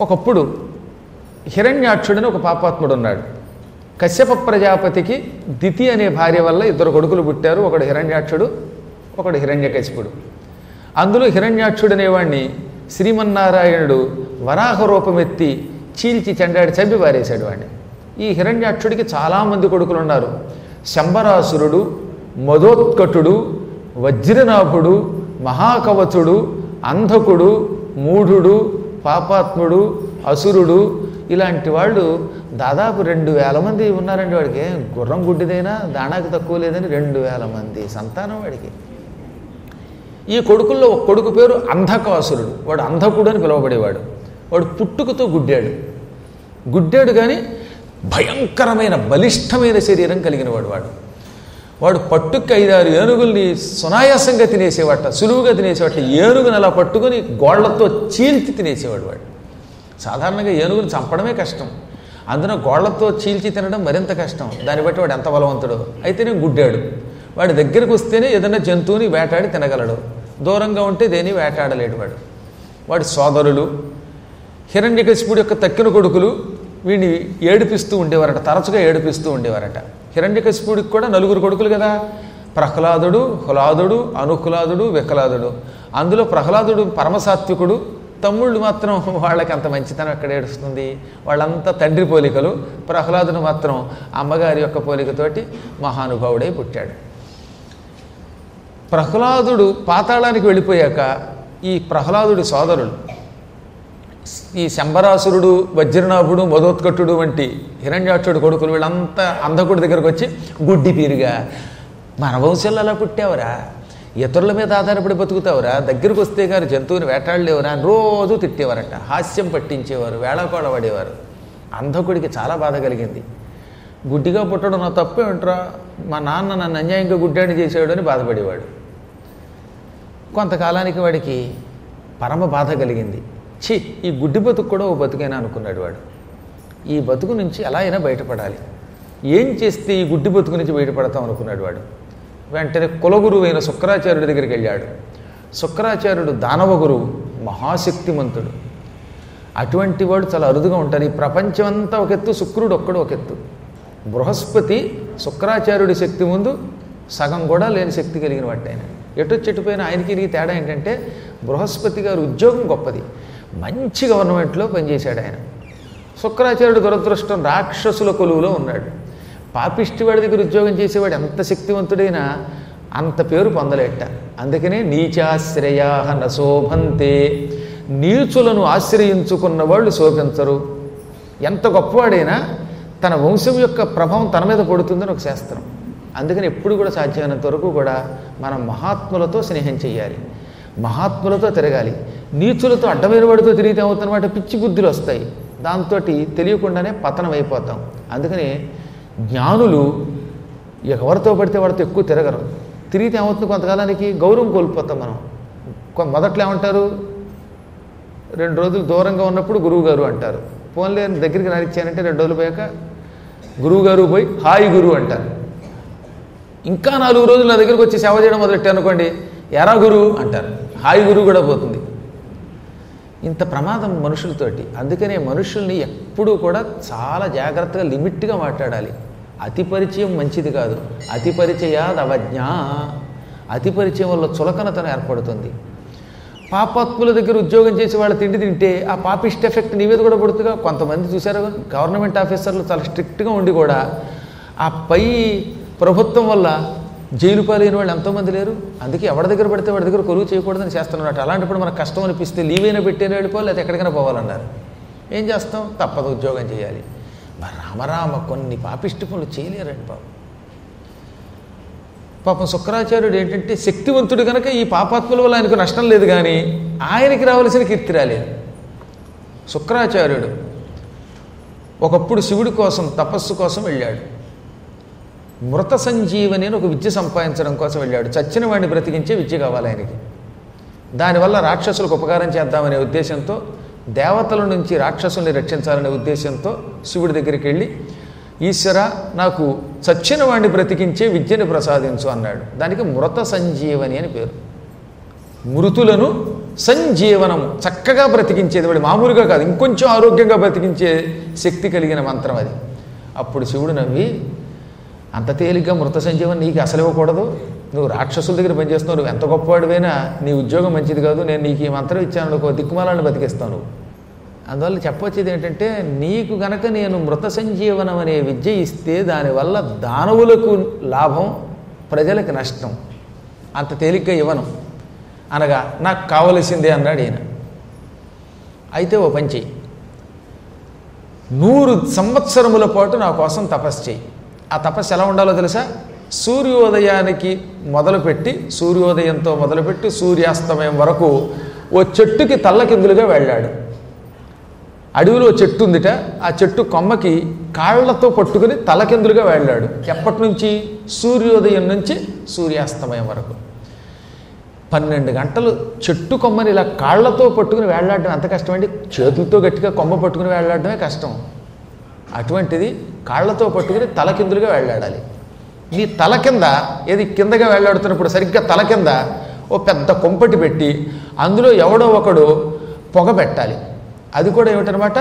ఒకప్పుడు హిరణ్యాక్షుడని ఒక పాపాత్ముడు ఉన్నాడు కశ్యప ప్రజాపతికి దితి అనే భార్య వల్ల ఇద్దరు కొడుకులు పుట్టారు ఒకడు హిరణ్యాక్షుడు ఒకడు హిరణ్యకశిపుడు అందులో హిరణ్యాక్షుడు అనేవాడిని శ్రీమన్నారాయణుడు వరాహ రూపమెత్తి చీల్చి చెండాడి చంపి పారేశాడు వాడిని ఈ హిరణ్యాక్షుడికి చాలామంది కొడుకులు ఉన్నారు శంబరాసురుడు మదోత్కటుడు వజ్రనాభుడు మహాకవచుడు అంధకుడు మూఢుడు పాపాత్ముడు అసురుడు ఇలాంటి వాళ్ళు దాదాపు రెండు వేల మంది ఉన్నారండి వాడికి గుర్రం గుడ్డిదైనా దానాకి తక్కువ లేదని రెండు వేల మంది సంతానం వాడికి ఈ కొడుకుల్లో ఒక కొడుకు పేరు అంధకాసురుడు వాడు అంధకుడు అని పిలువబడేవాడు వాడు పుట్టుకతో గుడ్డాడు గుడ్డాడు కానీ భయంకరమైన బలిష్టమైన శరీరం కలిగిన వాడు వాడు వాడు పట్టుకు ఐదారు ఏనుగుల్ని సునాయాసంగా తినేసేవాట సులువుగా తినేసేవాట ఏనుగుని అలా పట్టుకొని గోళ్లతో చీల్చి తినేసేవాడు వాడు సాధారణంగా ఏనుగుని చంపడమే కష్టం అందున గోళ్లతో చీల్చి తినడం మరింత కష్టం దాన్ని బట్టి వాడు ఎంత బలవంతుడు అయితేనే గుడ్డాడు వాడి దగ్గరికి వస్తేనే ఏదైనా జంతువుని వేటాడి తినగలడు దూరంగా ఉంటే దేని వేటాడలేడు వాడు వాడి సోదరులు హిరణ్యకశిపుడు యొక్క తక్కిన కొడుకులు వీడిని ఏడిపిస్తూ ఉండేవారట తరచుగా ఏడిపిస్తూ ఉండేవారట హిరణ్యకశిపుడికి కూడా నలుగురు కొడుకులు కదా ప్రహ్లాదుడు హులాదుడు అనుకులాదుడు వికలాదుడు అందులో ప్రహ్లాదుడు పరమసాత్వికుడు తమ్ముళ్ళు మాత్రం వాళ్ళకి అంత మంచితనం ఎక్కడ ఏడుస్తుంది వాళ్ళంతా తండ్రి పోలికలు ప్రహ్లాదుడు మాత్రం అమ్మగారి యొక్క పోలికతోటి మహానుభావుడై పుట్టాడు ప్రహ్లాదుడు పాతాళానికి వెళ్ళిపోయాక ఈ ప్రహ్లాదుడి సోదరులు ఈ శంబరాసురుడు వజ్రనాభుడు మధోత్కట్టుడు వంటి హిరణ్యాక్షుడు కొడుకులు వీళ్ళంతా అంధకుడి దగ్గరకు వచ్చి గుడ్డి పీరుగా మన వంశంలో అలా పుట్టావురా ఇతరుల మీద ఆధారపడి బతుకుతావురా దగ్గరికి వస్తే కానీ జంతువుని వేటాడలేవురా అని రోజు తిట్టేవారట హాస్యం పట్టించేవారు వేళాకోళ పడేవారు అంధకుడికి చాలా బాధ కలిగింది గుడ్డిగా పుట్టడం నా తప్పే ఉంటారా మా నాన్న నన్ను అన్యాయంగా గుడ్డాన్ని చేసాడు అని బాధపడేవాడు కొంతకాలానికి వాడికి పరమ బాధ కలిగింది ఛీ ఈ గుడ్డి బతుకు కూడా ఓ బతుకైనా అనుకున్నాడు వాడు ఈ బతుకు నుంచి ఎలా అయినా బయటపడాలి ఏం చేస్తే ఈ గుడ్డి బతుకు నుంచి బయటపడతాం అనుకున్నాడు వాడు వెంటనే కులగురువు అయిన శుక్రాచార్యుడి దగ్గరికి వెళ్ళాడు శుక్రాచార్యుడు దానవ గురువు మహాశక్తిమంతుడు అటువంటి వాడు చాలా అరుదుగా ఉంటారు ఈ ప్రపంచం అంతా ఒక ఎత్తు శుక్రుడు ఒక్కడు ఒక ఎత్తు బృహస్పతి శుక్రాచార్యుడి శక్తి ముందు సగం కూడా లేని శక్తి కలిగిన వాటి ఆయన ఎటు చెట్టుపోయిన ఆయనకి ఈయనకి తేడా ఏంటంటే బృహస్పతి గారి ఉద్యోగం గొప్పది మంచి గవర్నమెంట్లో పనిచేశాడు ఆయన శుక్రాచార్యుడు దురదృష్టం రాక్షసుల కొలువులో ఉన్నాడు పాపిష్టివాడి దగ్గర ఉద్యోగం చేసేవాడు ఎంత శక్తివంతుడైనా అంత పేరు పొందలేట అందుకనే నీచాశ్రయా నశోభంతే నీచులను ఆశ్రయించుకున్న వాళ్ళు శోభించరు ఎంత గొప్పవాడైనా తన వంశం యొక్క ప్రభావం తన మీద పడుతుందని ఒక శాస్త్రం అందుకని ఎప్పుడు కూడా సాధ్యమైనంత వరకు కూడా మనం మహాత్ములతో స్నేహం చేయాలి మహాత్ములతో తిరగాలి నీచులతో అడ్డమైన వాడితో తిరిగితే అవుతున్నమాట పిచ్చి బుద్ధులు వస్తాయి దాంతో తెలియకుండానే పతనం అయిపోతాం అందుకని జ్ఞానులు ఎవరితో పడితే వాడితో ఎక్కువ తిరగరు తిరిగితే ఏమవుతుంది కొంతకాలానికి గౌరవం కోల్పోతాం మనం కొ- మొదట్లో ఏమంటారు రెండు రోజులు దూరంగా ఉన్నప్పుడు గురువు గారు అంటారు ఫోన్లే దగ్గరికి రానిచ్చానంటే రెండు రోజులు పోయాక గురువు గారు పోయి హాయ్ గురువు అంటారు ఇంకా నాలుగు రోజులు నా దగ్గరికి వచ్చి సేవ చేయడం మొదలెట్టాను అనుకోండి ఎరా గురువు అంటారు హాయ్ గురువు కూడా పోతుంది ఇంత ప్రమాదం మనుషులతోటి అందుకనే మనుషుల్ని ఎప్పుడూ కూడా చాలా జాగ్రత్తగా లిమిట్గా మాట్లాడాలి అతి పరిచయం మంచిది కాదు అతి పరిచయాద్ అవజ్ఞ అతి పరిచయం వల్ల చులకనతనం ఏర్పడుతుంది పాపాత్ముల దగ్గర ఉద్యోగం చేసి వాళ్ళ తిండి తింటే ఆ పాపిస్ట్ ఎఫెక్ట్ నీ మీద కూడా పడుతుందిగా కొంతమంది చూశారు గవర్నమెంట్ ఆఫీసర్లు చాలా స్ట్రిక్ట్గా ఉండి కూడా ఆ పై ప్రభుత్వం వల్ల జైలు పాలైన వాళ్ళు ఎంతోమంది లేరు అందుకే ఎవరి దగ్గర పడితే వాడి దగ్గర కొలువు చేయకూడదని చేస్తున్నట్టు అలాంటప్పుడు మనకు కష్టం అనిపిస్తే లీవ్ అయినా పెట్టేనా వెళ్ళిపోవాలి లేకపోతే ఎక్కడికైనా పోవాలన్నారు ఏం చేస్తాం తప్పదు ఉద్యోగం చేయాలి మరి రామరామ కొన్ని పాపిష్టి పనులు చేయలేరండి పాపం పాపం శుక్రాచార్యుడు ఏంటంటే శక్తివంతుడు కనుక ఈ పాపాత్ముల వల్ల ఆయనకు నష్టం లేదు కానీ ఆయనకి రావలసిన కీర్తి రాలేదు శుక్రాచార్యుడు ఒకప్పుడు శివుడి కోసం తపస్సు కోసం వెళ్ళాడు మృత సంజీవని అని ఒక విద్య సంపాదించడం కోసం వెళ్ళాడు చచ్చిన వాడిని బ్రతికించే విద్య కావాలి ఆయనకి దానివల్ల రాక్షసులకు ఉపకారం చేద్దామనే ఉద్దేశంతో దేవతల నుంచి రాక్షసుల్ని రక్షించాలనే ఉద్దేశంతో శివుడి దగ్గరికి వెళ్ళి ఈశ్వర నాకు చచ్చిన వాడిని బ్రతికించే విద్యను ప్రసాదించు అన్నాడు దానికి మృత సంజీవని అని పేరు మృతులను సంజీవనము చక్కగా బ్రతికించేది వాడు మామూలుగా కాదు ఇంకొంచెం ఆరోగ్యంగా బ్రతికించే శక్తి కలిగిన మంత్రం అది అప్పుడు శివుడు నవ్వి అంత తేలిగ్గా మృత సంజీవనం నీకు అసలు ఇవ్వకూడదు నువ్వు రాక్షసుల దగ్గర పనిచేస్తున్నావు నువ్వు ఎంత గొప్పవాడివైనా నీ ఉద్యోగం మంచిది కాదు నేను నీకు ఈ మంత్రం ఇచ్చాను అనుకో దిక్కుమాలను బతికిస్తావు నువ్వు అందువల్ల చెప్పొచ్చేది ఏంటంటే నీకు గనక నేను మృత సంజీవనం అనే విద్య ఇస్తే దానివల్ల దానవులకు లాభం ప్రజలకు నష్టం అంత తేలిగ్గా ఇవ్వను అనగా నాకు కావలసిందే అన్నాడు ఈయన అయితే ఓ పని చెయ్యి నూరు సంవత్సరముల పాటు నా కోసం తపస్సు చేయి ఆ తపస్సు ఎలా ఉండాలో తెలుసా సూర్యోదయానికి మొదలుపెట్టి సూర్యోదయంతో మొదలుపెట్టి సూర్యాస్తమయం వరకు ఓ చెట్టుకి తల్లకిందులుగా వెళ్ళాడు అడవిలో చెట్టు ఉందిట ఆ చెట్టు కొమ్మకి కాళ్లతో పట్టుకుని తలకిందులుగా వెళ్ళాడు ఎప్పటి నుంచి సూర్యోదయం నుంచి సూర్యాస్తమయం వరకు పన్నెండు గంటలు చెట్టు కొమ్మని ఇలా కాళ్లతో పట్టుకుని వేళ్లాడడం ఎంత కష్టమండి చేతులతో గట్టిగా కొమ్మ పట్టుకుని వేళ్లాడడమే కష్టం అటువంటిది కాళ్లతో పట్టుకుని తలకిందులుగా వేళ్లాడాలి నీ తల కింద ఏది కిందగా వేళ్లాడుతున్నప్పుడు సరిగ్గా తల కింద ఓ పెద్ద కొంపటి పెట్టి అందులో ఎవడో ఒకడు పొగ పెట్టాలి అది కూడా ఏమిటనమాట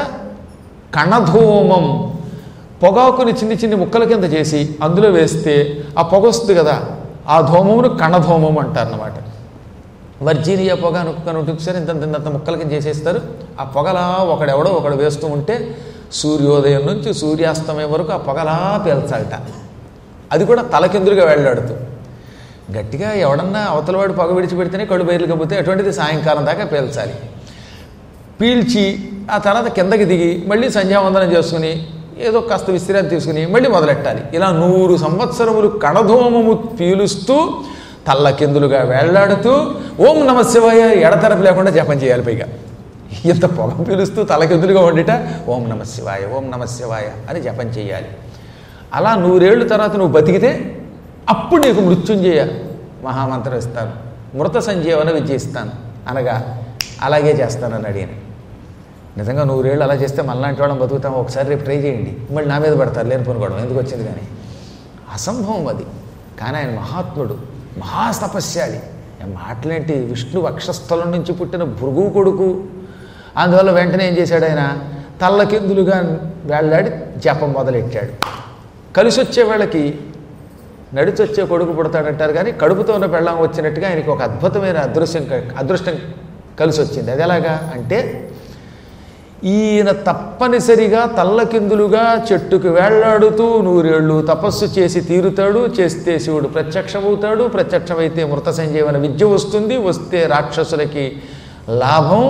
కణధూమం పొగాకుని చిన్ని చిన్ని ముక్కల కింద చేసి అందులో వేస్తే ఆ పొగ వస్తుంది కదా ఆ ధూమమును కణధూమం అంటారనమాట వర్జీనియా పొగ అనుకుని ఉంటుంది సార్ ఇంత ఇంత ముక్కల కింద చేసేస్తారు ఆ పొగలా ఒకడెవడో ఒకడు వేస్తూ ఉంటే సూర్యోదయం నుంచి సూర్యాస్తమయం వరకు ఆ పొగలా పేల్చాలట అది కూడా తలకిందులుగా వెళ్ళాడుతూ గట్టిగా ఎవడన్నా అవతలవాడు పొగ విడిచిపెడితేనే కళ్ళు బయలు కబ్బితే అటువంటిది సాయంకాలం దాకా పేల్చాలి పీల్చి ఆ తర్వాత కిందకి దిగి మళ్ళీ సంధ్యావందనం చేసుకుని ఏదో కాస్త విశ్రాంతి తీసుకుని మళ్ళీ మొదలెట్టాలి ఇలా నూరు సంవత్సరములు కణధూమము పీలుస్తూ తల్లకిందులుగా వేళ్లాడుతూ ఓం నమ శివాయ ఎడతెరపు లేకుండా జపం చేయాలి పైగా ఇంత పొగ పీలుస్తూ తలకిందులుగా వండిట ఓం నమ శివాయ ఓం నమ శివాయ అని జపం చేయాలి అలా నూరేళ్ళు తర్వాత నువ్వు బతికితే అప్పుడు నీకు మృత్యుంజయ మహామంత్రం ఇస్తాను మృత సంజీవన విద్య ఇస్తాను అనగా అలాగే చేస్తానని అడిగాను నిజంగా నూరేళ్ళు అలా చేస్తే మనలాంటి వాళ్ళం బతుకుతాం ఒకసారి రేపు ట్రై చేయండి మళ్ళీ నా మీద పడతారు లేని పనుకోవడం ఎందుకు వచ్చింది కానీ అసంభవం అది కానీ ఆయన మహాత్ముడు మహాతపస్యాలి మాటలేంటి విష్ణు వక్షస్థలం నుంచి పుట్టిన భృగు కొడుకు అందువల్ల వెంటనే ఏం చేశాడు ఆయన తల్లకిందులుగా వెళ్ళాడి జపం మొదలెట్టాడు కలిసి వచ్చే వాళ్ళకి నడిచొచ్చే కొడుకు పుడతాడంటారు కానీ కడుపుతో ఉన్న పెళ్ళం వచ్చినట్టుగా ఆయనకి ఒక అద్భుతమైన అదృశ్యం క- అదృష్టం కలిసి వచ్చింది అది ఎలాగా అంటే ఈయన తప్పనిసరిగా తల్లకిందులుగా చెట్టుకు వేళ్లాడుతూ నూరేళ్ళు తపస్సు చేసి తీరుతాడు చేస్తే శివుడు ప్రత్యక్షమవుతాడు ప్రత్యక్షమైతే మృత సంజీవన విద్య వస్తుంది వస్తే రాక్షసులకి లాభం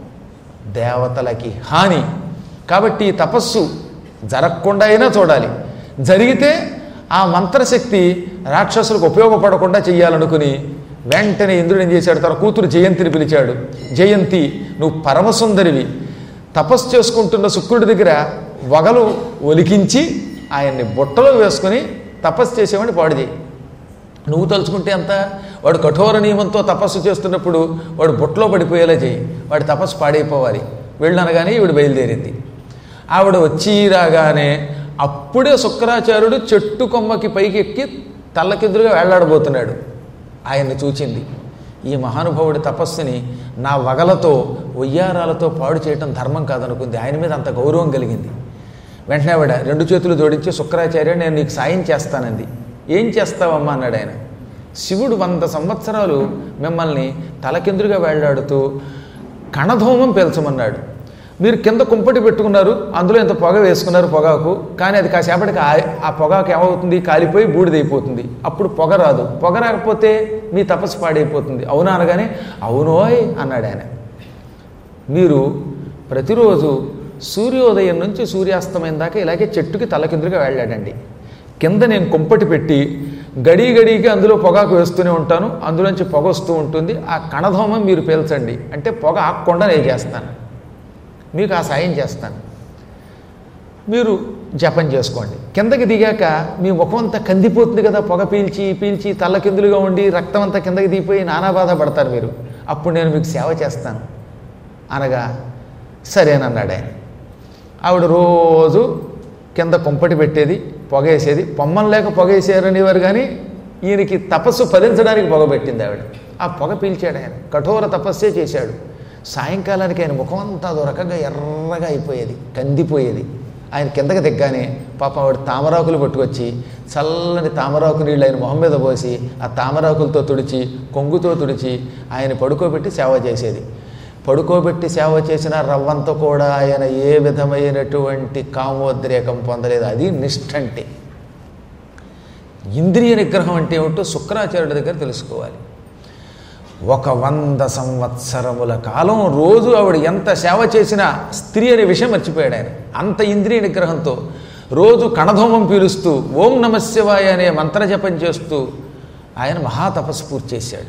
దేవతలకి హాని కాబట్టి ఈ తపస్సు జరగకుండా అయినా చూడాలి జరిగితే ఆ మంత్రశక్తి రాక్షసులకు ఉపయోగపడకుండా చెయ్యాలనుకుని వెంటనే ఇంద్రుడు ఏం చేశాడు తన కూతురు జయంతిని పిలిచాడు జయంతి నువ్వు పరమసుందరివి తపస్సు చేసుకుంటున్న శుక్రుడి దగ్గర వగలు ఒలికించి ఆయన్ని బుట్టలో వేసుకుని తపస్సు చేసేవాడిని పాడు చేయి నువ్వు తలుచుకుంటే అంత వాడు కఠోర నియమంతో తపస్సు చేస్తున్నప్పుడు వాడు బుట్టలో పడిపోయేలా చేయి వాడి తపస్సు పాడైపోవాలి వెళ్ళనగానే ఈవిడ బయలుదేరింది ఆవిడ వచ్చి రాగానే అప్పుడే శుక్రాచార్యుడు చెట్టు కొమ్మకి పైకి ఎక్కి తల్లకిందులుగా వేళ్లాడబోతున్నాడు ఆయన్ని చూచింది ఈ మహానుభావుడి తపస్సుని నా వగలతో ఒయ్యారాలతో పాడు చేయటం ధర్మం కాదనుకుంది ఆయన మీద అంత గౌరవం కలిగింది వెంటనే ఆవిడ రెండు చేతులు జోడించి శుక్రాచార్య నేను నీకు సాయం చేస్తానంది ఏం చేస్తావమ్మా అన్నాడు ఆయన శివుడు వంద సంవత్సరాలు మిమ్మల్ని తలకిందులుగా వేళ్లాడుతూ కణధూమం పేల్చమన్నాడు మీరు కింద కుంపటి పెట్టుకున్నారు అందులో ఇంత పొగ వేసుకున్నారు పొగాకు కానీ అది కాసేపటికి ఆ- ఆ పొగాకు ఏమవుతుంది కాలిపోయి బూడిదైపోతుంది అప్పుడు పొగ రాదు పొగ రాకపోతే మీ తపస్సు పాడైపోతుంది అవునా అనగానే అవునోయ్ అన్నాడు ఆయన మీరు ప్రతిరోజు సూర్యోదయం నుంచి సూర్యాస్తమయం దాకా ఇలాగే చెట్టుకి తలకిందులుగా వెళ్ళాడండి కింద నేను కుంపటి పెట్టి గడి గడికి అందులో పొగాకు వేస్తూనే ఉంటాను అందులోంచి పొగ వస్తూ ఉంటుంది ఆ కణధోమం మీరు పీల్చండి అంటే పొగ ఆకుండా నేను చేస్తాను మీకు ఆ సాయం చేస్తాను మీరు జపం చేసుకోండి కిందకి దిగాక మీ ముఖం అంతా కందిపోతుంది కదా పొగ పీల్చి పీల్చి తల్లకిందులుగా ఉండి రక్తం అంతా కిందకి దిగిపోయి నానా బాధ పడతారు మీరు అప్పుడు నేను మీకు సేవ చేస్తాను అనగా సరేనన్నాడు ఆయన ఆవిడ రోజు కింద కుంపటి పెట్టేది పొగేసేది పొమ్మం లేక పొగేసారనేవారు కానీ ఈయనకి తపస్సు ఫలించడానికి పొగ పెట్టింది ఆవిడ ఆ పొగ పీల్చాడు ఆయన కఠోర తపస్సే చేశాడు సాయంకాలానికి ఆయన ముఖం అంతా అదో రకంగా ఎర్రగా అయిపోయేది కందిపోయేది ఆయన కిందకి దిగ్గానే పాపం ఆవిడ తామరాకులు పట్టుకొచ్చి చల్లని తామరాకు నీళ్ళు ఆయన మొహం మీద పోసి ఆ తామరాకులతో తుడిచి కొంగుతో తుడిచి ఆయన పడుకోబెట్టి సేవ చేసేది పడుకోబెట్టి సేవ చేసిన రవ్వంత కూడా ఆయన ఏ విధమైనటువంటి కామోద్రేకం పొందలేదు అది నిష్ఠ అంటే ఇంద్రియ నిగ్రహం అంటే ఏమిటో శుక్రాచార్యుడి దగ్గర తెలుసుకోవాలి ఒక వంద సంవత్సరముల కాలం రోజు ఆవిడ ఎంత సేవ చేసినా స్త్రీ అనే విషయం మర్చిపోయాడు ఆయన అంత ఇంద్రియ నిగ్రహంతో రోజు కణధోమం పీలుస్తూ ఓం నమశివాయ అనే మంత్రజపం చేస్తూ ఆయన మహాతపస్సు పూర్తి చేశాడు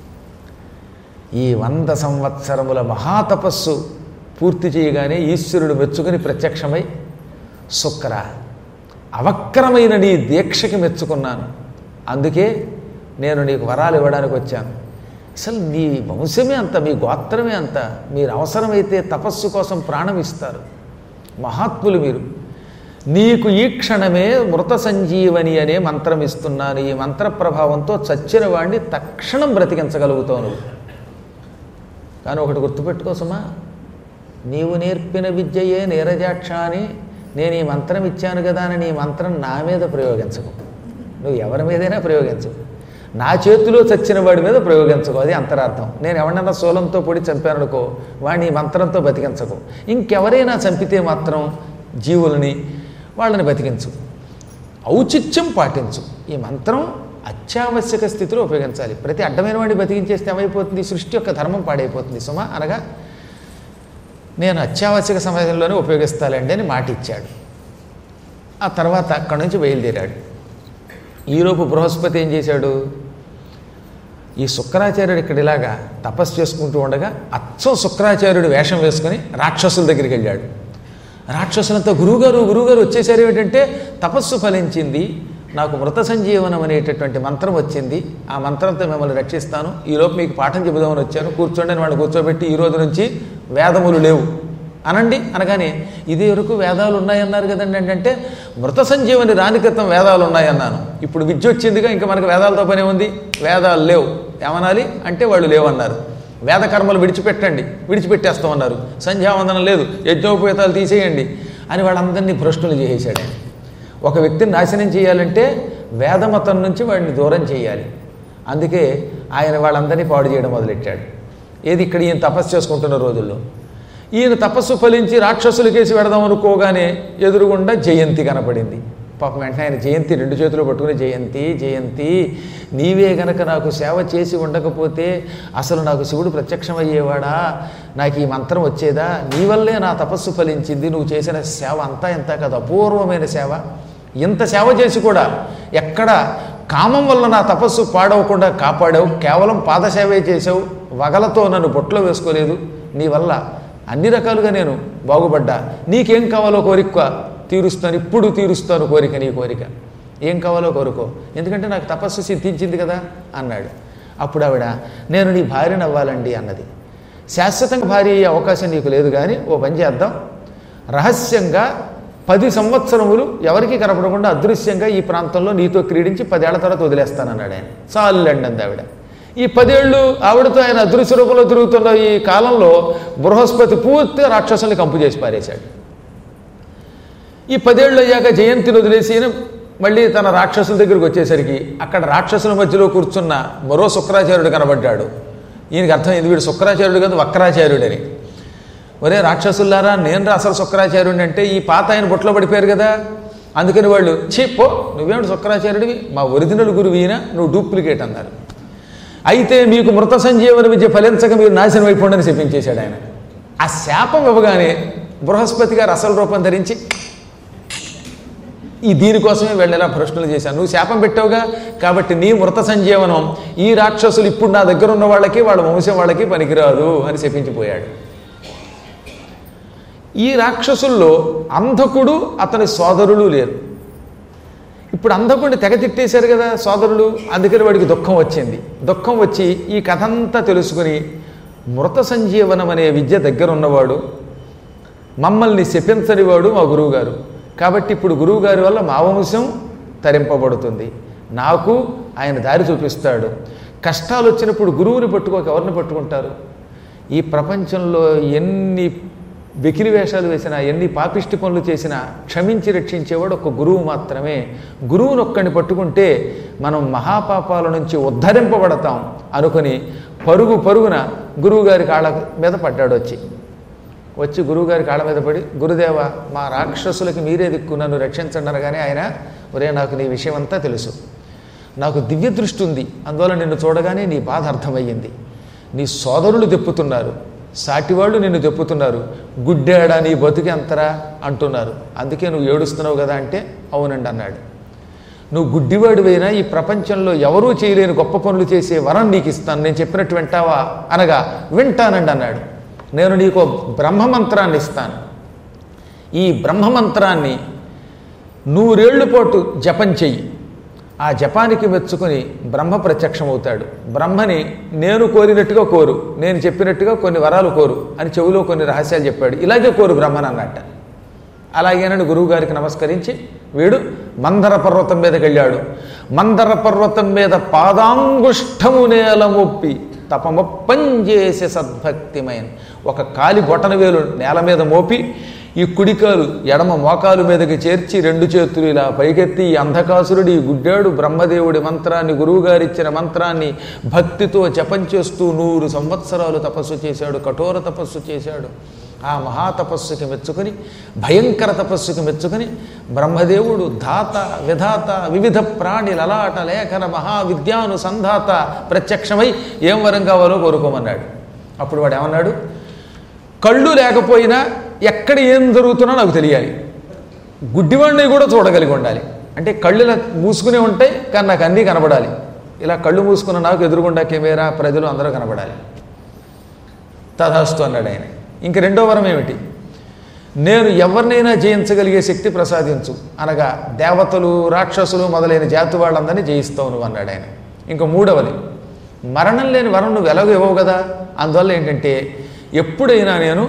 ఈ వంద సంవత్సరముల మహాతపస్సు పూర్తి చేయగానే ఈశ్వరుడు మెచ్చుకుని ప్రత్యక్షమై శుక్ర అవక్రమైన నీ దీక్షకి మెచ్చుకున్నాను అందుకే నేను నీకు వరాలు ఇవ్వడానికి వచ్చాను అసలు నీ వంశమే అంత మీ గోత్రమే అంత మీరు అవసరమైతే తపస్సు కోసం ప్రాణం ఇస్తారు మహాత్ములు మీరు నీకు ఈ క్షణమే మృత సంజీవని అనే మంత్రం ఇస్తున్నాను ఈ మంత్ర ప్రభావంతో చచ్చిన వాడిని తక్షణం బ్రతికించగలుగుతావు నువ్వు కానీ ఒకటి గుర్తుపెట్టుకోసమా నీవు నేర్పిన విద్యయే నీరజాక్ష అని నేను ఈ మంత్రం ఇచ్చాను కదా అని నీ మంత్రం నా మీద ప్రయోగించకు నువ్వు ఎవరి మీదైనా ప్రయోగించు నా చేతిలో చచ్చిన వాడి మీద ప్రయోగించకు అది అంతరార్థం నేను ఎవరినైనా శూలంతో పొడి చంపాననుకో వాడిని ఈ మంత్రంతో బతికించకు ఇంకెవరైనా చంపితే మాత్రం జీవులని వాళ్ళని బతికించు ఔచిత్యం పాటించు ఈ మంత్రం అత్యావశ్యక స్థితిలో ఉపయోగించాలి ప్రతి అడ్డమైన వాడిని బతికించేస్తే ఏమైపోతుంది సృష్టి యొక్క ధర్మం పాడైపోతుంది సుమా అనగా నేను అత్యావశ్యక సమయంలోనే ఉపయోగిస్తానండి అని మాట ఇచ్చాడు ఆ తర్వాత అక్కడి నుంచి బయలుదేరాడు ఈలోపు బృహస్పతి ఏం చేశాడు ఈ శుక్రాచార్యుడు ఇక్కడ ఇలాగా తపస్సు చేసుకుంటూ ఉండగా అచ్చం శుక్రాచార్యుడు వేషం వేసుకొని రాక్షసుల దగ్గరికి వెళ్ళాడు రాక్షసులంతా గురువుగారు గురువుగారు వచ్చేసారు ఏమిటంటే తపస్సు ఫలించింది నాకు మృత సంజీవనం అనేటటువంటి మంత్రం వచ్చింది ఆ మంత్రంతో మిమ్మల్ని రక్షిస్తాను ఈలోపు మీకు పాఠం చెబుదామని వచ్చాను కూర్చోండి అని వాడిని కూర్చోబెట్టి ఈ రోజు నుంచి వేదములు లేవు అనండి అనగానే ఇది వరకు వేదాలు ఉన్నాయన్నారు కదండి అంటే మృత సంజీవని రాని క్రితం వేదాలు ఉన్నాయన్నాను ఇప్పుడు విద్య వచ్చిందిగా ఇంకా మనకు వేదాలతో పనే ఉంది వేదాలు లేవు ఏమనాలి అంటే వాళ్ళు లేవన్నారు వేద కర్మలు విడిచిపెట్టండి విడిచిపెట్టేస్తామన్నారు సంధ్యావందనం లేదు యజ్ఞోపేతాలు తీసేయండి అని వాళ్ళందరినీ భ్రష్టులు చేసేసాడు ఆయన ఒక వ్యక్తిని నాశనం చేయాలంటే వేదమతం నుంచి వాడిని దూరం చేయాలి అందుకే ఆయన వాళ్ళందరినీ పాడు చేయడం మొదలెట్టాడు ఏది ఇక్కడ ఈయన తపస్సు చేసుకుంటున్న రోజుల్లో ఈయన తపస్సు ఫలించి రాక్షసులు కేసి పెడదాం అనుకోగానే ఎదురుగుండా జయంతి కనపడింది పాపం వెంటనే ఆయన జయంతి రెండు చేతులు పట్టుకుని జయంతి జయంతి నీవే గనక నాకు సేవ చేసి ఉండకపోతే అసలు నాకు శివుడు ప్రత్యక్షమయ్యేవాడా నాకు ఈ మంత్రం వచ్చేదా నీ వల్లే నా తపస్సు ఫలించింది నువ్వు చేసిన సేవ అంతా ఎంత కాదు అపూర్వమైన సేవ ఇంత సేవ చేసి కూడా ఎక్కడ కామం వల్ల నా తపస్సు పాడవకుండా కాపాడావు కేవలం పాదసేవే చేసావు వగలతో నన్ను బొట్లో వేసుకోలేదు నీ వల్ల అన్ని రకాలుగా నేను బాగుపడ్డా నీకేం కావాలో కోరిక తీరుస్తాను ఇప్పుడు తీరుస్తాను కోరిక నీ కోరిక ఏం కావాలో కోరుకో ఎందుకంటే నాకు తపస్సు సిద్ధించింది కదా అన్నాడు అప్పుడు ఆవిడ నేను నీ భార్యను అవ్వాలండి అన్నది శాశ్వతంగా భార్య అయ్యే అవకాశం నీకు లేదు కానీ ఓ పని చేద్దాం రహస్యంగా పది సంవత్సరములు ఎవరికి కనపడకుండా అదృశ్యంగా ఈ ప్రాంతంలో నీతో క్రీడించి పదేళ్ల తర్వాత వదిలేస్తానన్నాడు ఆయన చాలండి అంది ఆవిడ ఈ పదేళ్ళు ఆవిడతో ఆయన అదృశ్య రూపంలో తిరుగుతున్న ఈ కాలంలో బృహస్పతి పూర్తిగా రాక్షసుల్ని కంపు చేసి పారేశాడు ఈ పదేళ్ళు అయ్యాక జయంతిని వదిలేసి ఈయన మళ్ళీ తన రాక్షసుల దగ్గరికి వచ్చేసరికి అక్కడ రాక్షసుల మధ్యలో కూర్చున్న మరో శుక్రాచార్యుడు కనబడ్డాడు ఈయనకి అర్థమైంది వీడు శుక్రాచార్యుడు కాదు వక్రాచార్యుడని ఒరే రాక్షసులారా నేను రా అసలు శుక్రాచార్యుడిని అంటే ఈ పాత ఆయన బుట్టలో పడిపోయారు కదా అందుకని వాళ్ళు ఛీ పో నువ్వేమిటి శుక్రాచార్యుడివి మా ఒరిజినల్ గురువు ఈయన నువ్వు డూప్లికేట్ అన్నారు అయితే మీకు మృత సంజీవన విద్య ఫలించక మీరు నాశనం అయిపోండని చెప్పించేశాడు ఆయన ఆ శాపం ఇవ్వగానే బృహస్పతి గారు అసలు రూపం ధరించి ఈ దీనికోసమే వెళ్ళేలా ప్రశ్నలు చేశాను నువ్వు శాపం పెట్టావుగా కాబట్టి నీ మృత సంజీవనం ఈ రాక్షసులు ఇప్పుడు నా దగ్గర ఉన్న వాళ్ళకి వాళ్ళ వంశం వాళ్ళకి పనికిరాదు అని చెప్పించిపోయాడు ఈ రాక్షసుల్లో అంధకుడు అతని సోదరులు లేరు ఇప్పుడు అంధకుడిని తెగ తిట్టేశారు కదా సోదరులు అందుకని వాడికి దుఃఖం వచ్చింది దుఃఖం వచ్చి ఈ కథ అంతా తెలుసుకుని మృత సంజీవనం అనే విద్య దగ్గర ఉన్నవాడు మమ్మల్ని శపించని వాడు మా గురువుగారు కాబట్టి ఇప్పుడు గురువుగారి వల్ల మా వంశం తరింపబడుతుంది నాకు ఆయన దారి చూపిస్తాడు కష్టాలు వచ్చినప్పుడు గురువుని పట్టుకోక ఎవరిని పట్టుకుంటారు ఈ ప్రపంచంలో ఎన్ని వెకిలి వేషాలు వేసినా ఎన్ని పాపిష్టి పనులు చేసినా క్షమించి రక్షించేవాడు ఒక గురువు మాత్రమే గురువుని ఒక్కడిని పట్టుకుంటే మనం మహాపాపాల నుంచి ఉద్ధరింపబడతాం అనుకుని పరుగు పరుగున గురువుగారి కాళ్ళ మీద పడ్డాడు వచ్చి వచ్చి గురువుగారి కాళ్ళ మీద పడి గురుదేవ మా రాక్షసులకి మీరే దిక్కు నన్ను రక్షించండి అనగానే ఆయన ఒరే నాకు నీ విషయం అంతా తెలుసు నాకు దివ్య దృష్టి ఉంది అందువల్ల నిన్ను చూడగానే నీ బాధ అర్థమయ్యింది నీ సోదరులు దెప్పుతున్నారు సాటివాళ్ళు నిన్ను దెప్పుతున్నారు గుడ్డేడా నీ బతుకి అంతరా అంటున్నారు అందుకే నువ్వు ఏడుస్తున్నావు కదా అంటే అవునండి అన్నాడు నువ్వు గుడ్డివాడివైనా ఈ ప్రపంచంలో ఎవరూ చేయలేని గొప్ప పనులు చేసే వరం నీకు ఇస్తాను నేను చెప్పినట్టు వింటావా అనగా వింటానండి అన్నాడు నేను నీకు బ్రహ్మమంత్రాన్ని ఇస్తాను ఈ బ్రహ్మమంత్రాన్ని నూరేళ్ల పాటు జపం చెయ్యి ఆ జపానికి మెచ్చుకొని బ్రహ్మ ప్రత్యక్షమవుతాడు బ్రహ్మని నేను కోరినట్టుగా కోరు నేను చెప్పినట్టుగా కొన్ని వరాలు కోరు అని చెవిలో కొన్ని రహస్యాలు చెప్పాడు ఇలాగే కోరు బ్రహ్మని అన్నట్ట అలాగేనని గురువుగారికి నమస్కరించి వీడు మందర పర్వతం మీదకి వెళ్ళాడు మందర పర్వతం మీద పాదాంగుష్టము నేల మొప్పి తపమొప్పంజేసి సద్భక్తిమైన ఒక కాలి బొటన వేలు నేల మీద మోపి ఈ కుడికాలు ఎడమ మోకాలు మీదకి చేర్చి రెండు చేతులు ఇలా పైకెత్తి ఈ అంధకాసురుడి ఈ గుడ్డాడు బ్రహ్మదేవుడి మంత్రాన్ని గురువుగారిచ్చిన మంత్రాన్ని భక్తితో జపం చేస్తూ నూరు సంవత్సరాలు తపస్సు చేశాడు కఠోర తపస్సు చేశాడు ఆ మహాతపస్సుకి మెచ్చుకొని భయంకర తపస్సుకి మెచ్చుకొని బ్రహ్మదేవుడు ధాత విధాత వివిధ ప్రాణి లలాట లేఖన మహావిద్యానుసంధాత ప్రత్యక్షమై ఏం వరం కావాలో కోరుకోమన్నాడు అప్పుడు వాడు ఏమన్నాడు కళ్ళు లేకపోయినా ఎక్కడ ఏం జరుగుతున్నా నాకు తెలియాలి గుడ్డివాడిని కూడా చూడగలిగి ఉండాలి అంటే కళ్ళు ఇలా మూసుకునే ఉంటాయి కానీ నాకు అన్నీ కనబడాలి ఇలా కళ్ళు మూసుకున్న నాకు ఎదురుగుండా కెమెరా ప్రజలు అందరూ కనబడాలి తథాస్తు అన్నాడు ఆయన ఇంక రెండో వరం ఏమిటి నేను ఎవరినైనా జయించగలిగే శక్తి ప్రసాదించు అనగా దేవతలు రాక్షసులు మొదలైన జాతి వాళ్ళందరినీ జయిస్తావు నువ్వు అన్నాడు ఆయన ఇంకా మూడవది మరణం లేని వరం నువ్వు ఎలాగో ఇవ్వవు కదా అందువల్ల ఏంటంటే ఎప్పుడైనా నేను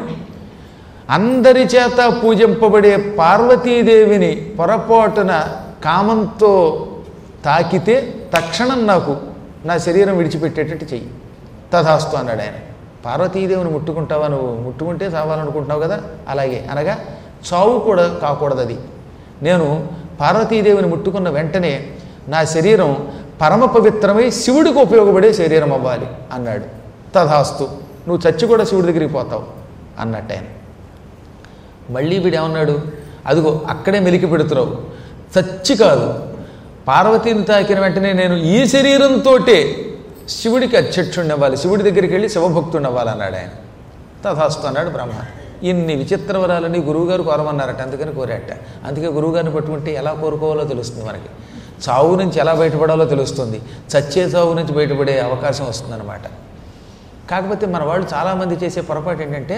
అందరి చేత పూజింపబడే పార్వతీదేవిని పొరపాటున కామంతో తాకితే తక్షణం నాకు నా శరీరం విడిచిపెట్టేటట్టు చెయ్యి తథాస్తు అన్నాడు ఆయన పార్వతీదేవిని ముట్టుకుంటావా నువ్వు ముట్టుకుంటే చావాలనుకుంటున్నావు కదా అలాగే అనగా చావు కూడా కాకూడదు అది నేను పార్వతీదేవిని ముట్టుకున్న వెంటనే నా శరీరం పరమ పవిత్రమై శివుడికి ఉపయోగపడే శరీరం అవ్వాలి అన్నాడు తథాస్తు నువ్వు చచ్చి కూడా శివుడి దగ్గరికి పోతావు అన్నట్టు ఆయన మళ్ళీ వీడు ఏమన్నాడు అదిగో అక్కడే మెలికి పెడుతున్నావు చచ్చి కాదు పార్వతీని తాకిన వెంటనే నేను ఈ శరీరంతో శివుడికి అధ్యక్షుడిని అవ్వాలి శివుడి దగ్గరికి వెళ్ళి శివభక్తుడిని అవ్వాలి అన్నాడు ఆయన తథాస్తు అన్నాడు బ్రహ్మ ఇన్ని విచిత్ర వరాలని గురువుగారు కోరమన్నారట అందుకని కోరాట అందుకే గురువుగారిని పట్టుకుంటే ఎలా కోరుకోవాలో తెలుస్తుంది మనకి చావు నుంచి ఎలా బయటపడాలో తెలుస్తుంది చచ్చే చావు నుంచి బయటపడే అవకాశం వస్తుందన్నమాట కాకపోతే మన వాళ్ళు చాలామంది చేసే పొరపాటు ఏంటంటే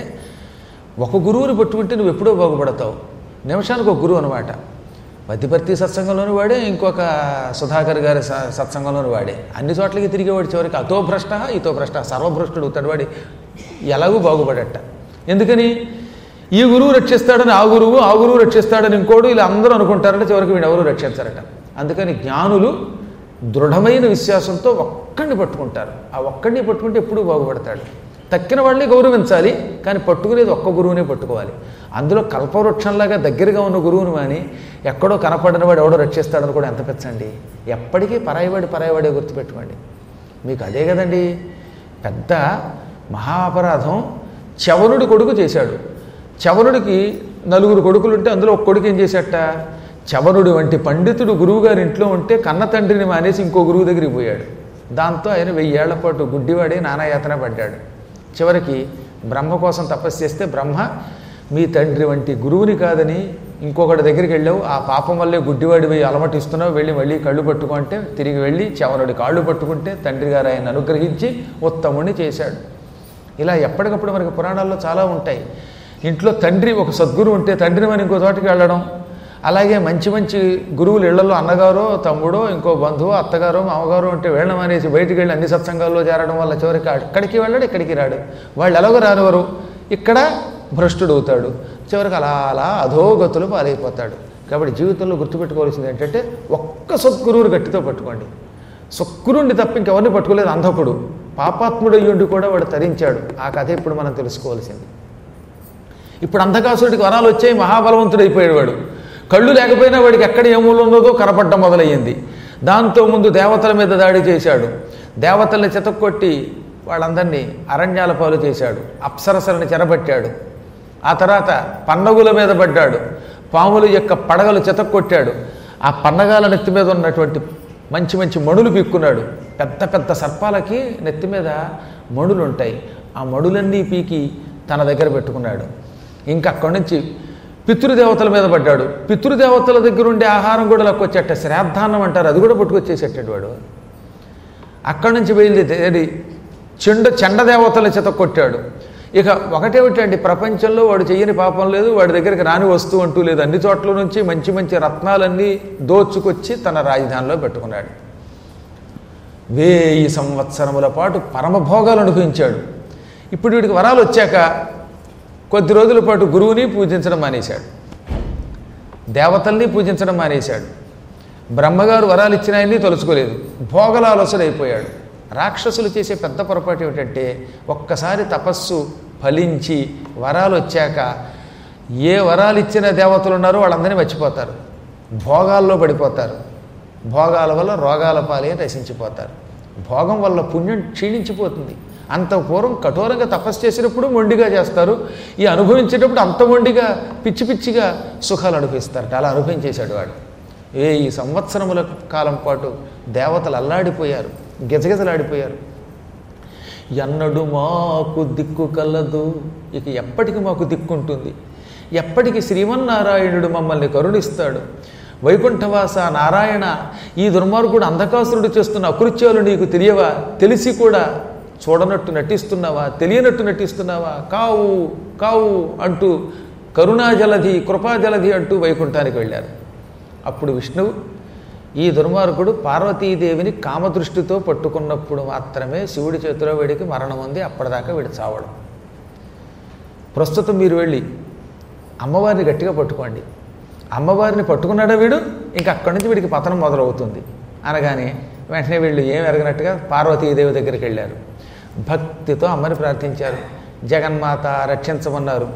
ఒక గురువుని పట్టుకుంటే నువ్వు ఎప్పుడో బాగుపడతావు నిమిషానికి ఒక గురువు అనమాట మధ్యపర్తి సత్సంగంలోని వాడే ఇంకొక సుధాకర్ గారి స- సత్సంగంలోని వాడే అన్ని చోట్లకి తిరిగేవాడు చివరికి అతో భ్రష్ట ఇతో భ్రష్ట సర్వభ్రష్టుడు అవుతాడు వాడి ఎలాగూ బాగుపడట ఎందుకని ఈ గురువు రక్షిస్తాడని ఆ గురువు ఆ గురువు రక్షిస్తాడని ఇంకోడు ఇలా అందరూ అనుకుంటారంటే చివరికి వీడు ఎవరు రక్షించారట అందుకని జ్ఞానులు దృఢమైన విశ్వాసంతో ఒక్కడిని పట్టుకుంటారు ఆ ఒక్కడిని పట్టుకుంటే ఎప్పుడూ బాగుపడతాడు తక్కిన వాళ్ళని గౌరవించాలి కానీ పట్టుకునేది ఒక్క గురువునే పట్టుకోవాలి అందులో కల్పవృక్షంలాగా దగ్గరగా ఉన్న గురువుని మాని ఎక్కడో కనపడిన వాడు ఎవడో రక్షిస్తాడని కూడా ఎంత పెంచండి ఎప్పటికీ పరాయివాడి పరాయివాడే గుర్తుపెట్టుకోండి మీకు అదే కదండి పెద్ద మహాపరాధం చవనుడి కొడుకు చేశాడు చవనుడికి నలుగురు కొడుకులుంటే అందులో ఒక కొడుకు ఏం చేశాట చవనుడి వంటి పండితుడు గురువుగారి ఇంట్లో ఉంటే కన్న తండ్రిని మానేసి ఇంకో గురువు దగ్గరికి పోయాడు దాంతో ఆయన వెయ్యేళ్ల పాటు గుడ్డివాడే నానాయాతన పడ్డాడు చివరికి బ్రహ్మ కోసం తపస్సు చేస్తే బ్రహ్మ మీ తండ్రి వంటి గురువుని కాదని ఇంకొకటి దగ్గరికి వెళ్ళావు ఆ పాపం వల్లే గుడ్డివాడి పోయి అలమటిస్తున్నావు వెళ్ళి మళ్ళీ కళ్ళు పట్టుకుంటే తిరిగి వెళ్ళి చవనుడి కాళ్ళు పట్టుకుంటే తండ్రి గారు ఆయన అనుగ్రహించి ఉత్తముణ్ణి చేశాడు ఇలా ఎప్పటికప్పుడు మనకి పురాణాల్లో చాలా ఉంటాయి ఇంట్లో తండ్రి ఒక సద్గురువు ఉంటే తండ్రిని మనం ఇంకో చోటికి వెళ్ళడం అలాగే మంచి మంచి గురువులు ఇళ్లలో అన్నగారో తమ్ముడో ఇంకో బంధువు అత్తగారో మామగారో ఉంటే వెళ్ళడం అనేసి బయటికి వెళ్ళి అన్ని సత్సంగాల్లో చేరడం వల్ల చివరికి అక్కడికి వెళ్ళాడు ఇక్కడికి రాడు వాళ్ళు ఎలాగో రానివారు ఇక్కడ భ్రష్టుడు అవుతాడు చివరికి అలా అలా అధోగతులు పాలైపోతాడు కాబట్టి జీవితంలో గుర్తుపెట్టుకోవాల్సింది ఏంటంటే ఒక్క సద్గురువుని గట్టితో పట్టుకోండి శుక్రుణ్ణి తప్ప ఇంకెవరిని పట్టుకోలేదు అంధకుడు పాపాత్ముడు అయ్యుండి కూడా వాడు తరించాడు ఆ కథ ఇప్పుడు మనం తెలుసుకోవాల్సింది ఇప్పుడు అంధకాసుడికి వరాలు వచ్చాయి మహాబలవంతుడు అయిపోయాడు వాడు కళ్ళు లేకపోయినా వాడికి ఎక్కడ ఏమూలు ఉన్నదో కనపడడం మొదలయ్యింది దాంతో ముందు దేవతల మీద దాడి చేశాడు దేవతల్ని చెతక్కొట్టి వాళ్ళందరినీ అరణ్యాల పాలు చేశాడు అప్సరసలను చెరబట్టాడు ఆ తర్వాత పన్నగుల మీద పడ్డాడు పాముల యొక్క పడగలు చెతక్కొట్టాడు ఆ పన్నగాల నెత్తి మీద ఉన్నటువంటి మంచి మంచి మణులు పీక్కున్నాడు పెద్ద పెద్ద సర్పాలకి నెత్తి మీద మణులు ఉంటాయి ఆ మణులన్నీ పీకి తన దగ్గర పెట్టుకున్నాడు ఇంకా అక్కడి నుంచి పితృదేవతల మీద పడ్డాడు పితృదేవతల దగ్గర ఉండే ఆహారం కూడా లక్కొచ్చేట శ్రాద్ధాన్నం అంటారు అది కూడా పట్టుకొచ్చేసేటాడు వాడు అక్కడి నుంచి బయలుదేరి చెండ చండదేవతల చేత కొట్టాడు ఇక ఒకటేమిటండి ప్రపంచంలో వాడు చెయ్యని పాపం లేదు వాడి దగ్గరికి రాని వస్తువు అంటూ లేదు అన్ని చోట్ల నుంచి మంచి మంచి రత్నాలన్నీ దోచుకొచ్చి తన రాజధానిలో పెట్టుకున్నాడు వేయి సంవత్సరముల పాటు పరమభోగాలు అనుభవించాడు ఇప్పుడు వీడికి వరాలు వచ్చాక కొద్ది రోజుల పాటు గురువుని పూజించడం మానేశాడు దేవతల్ని పూజించడం మానేశాడు బ్రహ్మగారు వరాలు ఇచ్చిన ఆయన్ని తలుచుకోలేదు భోగలాలసుడైపోయాడు రాక్షసులు చేసే పెద్ద పొరపాటు ఏమిటంటే ఒక్కసారి తపస్సు ఫలించి వరాలు వచ్చాక ఏ వరాలు ఇచ్చిన దేవతలు ఉన్నారో వాళ్ళందరినీ మర్చిపోతారు భోగాల్లో పడిపోతారు భోగాల వల్ల రోగాల పాలే నశించిపోతారు భోగం వల్ల పుణ్యం క్షీణించిపోతుంది అంత పూర్వం కఠోరంగా తపస్సు చేసినప్పుడు మొండిగా చేస్తారు ఈ అనుభవించేటప్పుడు అంత మొండిగా పిచ్చి పిచ్చిగా సుఖాలు అనుభవిస్తారట అలా అనుభవించేశాడు వాడు ఏ ఈ సంవత్సరముల కాలం పాటు దేవతలు అల్లాడిపోయారు గిజగిజలాడిపోయారు ఎన్నడు మాకు దిక్కు కలదు ఇక ఎప్పటికి మాకు దిక్కుంటుంది ఎప్పటికి శ్రీమన్నారాయణుడు మమ్మల్ని కరుణిస్తాడు వైకుంఠవాస నారాయణ ఈ దుర్మార్గుడు అంధకాసురుడు చేస్తున్న అకృత్యాలు నీకు తెలియవా తెలిసి కూడా చూడనట్టు నటిస్తున్నావా తెలియనట్టు నటిస్తున్నావా కావు కావు అంటూ కరుణాజలధి కృపాజలధి అంటూ వైకుంఠానికి వెళ్ళారు అప్పుడు విష్ణువు ఈ దుర్మార్గుడు పార్వతీదేవిని కామదృష్టితో పట్టుకున్నప్పుడు మాత్రమే శివుడి చేతిలో వీడికి మరణం ఉంది అప్పటిదాకా వీడు చావడం ప్రస్తుతం మీరు వెళ్ళి అమ్మవారిని గట్టిగా పట్టుకోండి అమ్మవారిని పట్టుకున్నాడా వీడు ఇంకా అక్కడి నుంచి వీడికి పతనం మొదలవుతుంది అనగానే వెంటనే వీళ్ళు ఏం ఎరగనట్టుగా పార్వతీదేవి దగ్గరికి వెళ్ళారు భక్తితో అమ్మని ప్రార్థించారు జగన్మాత రక్షించమన్నారు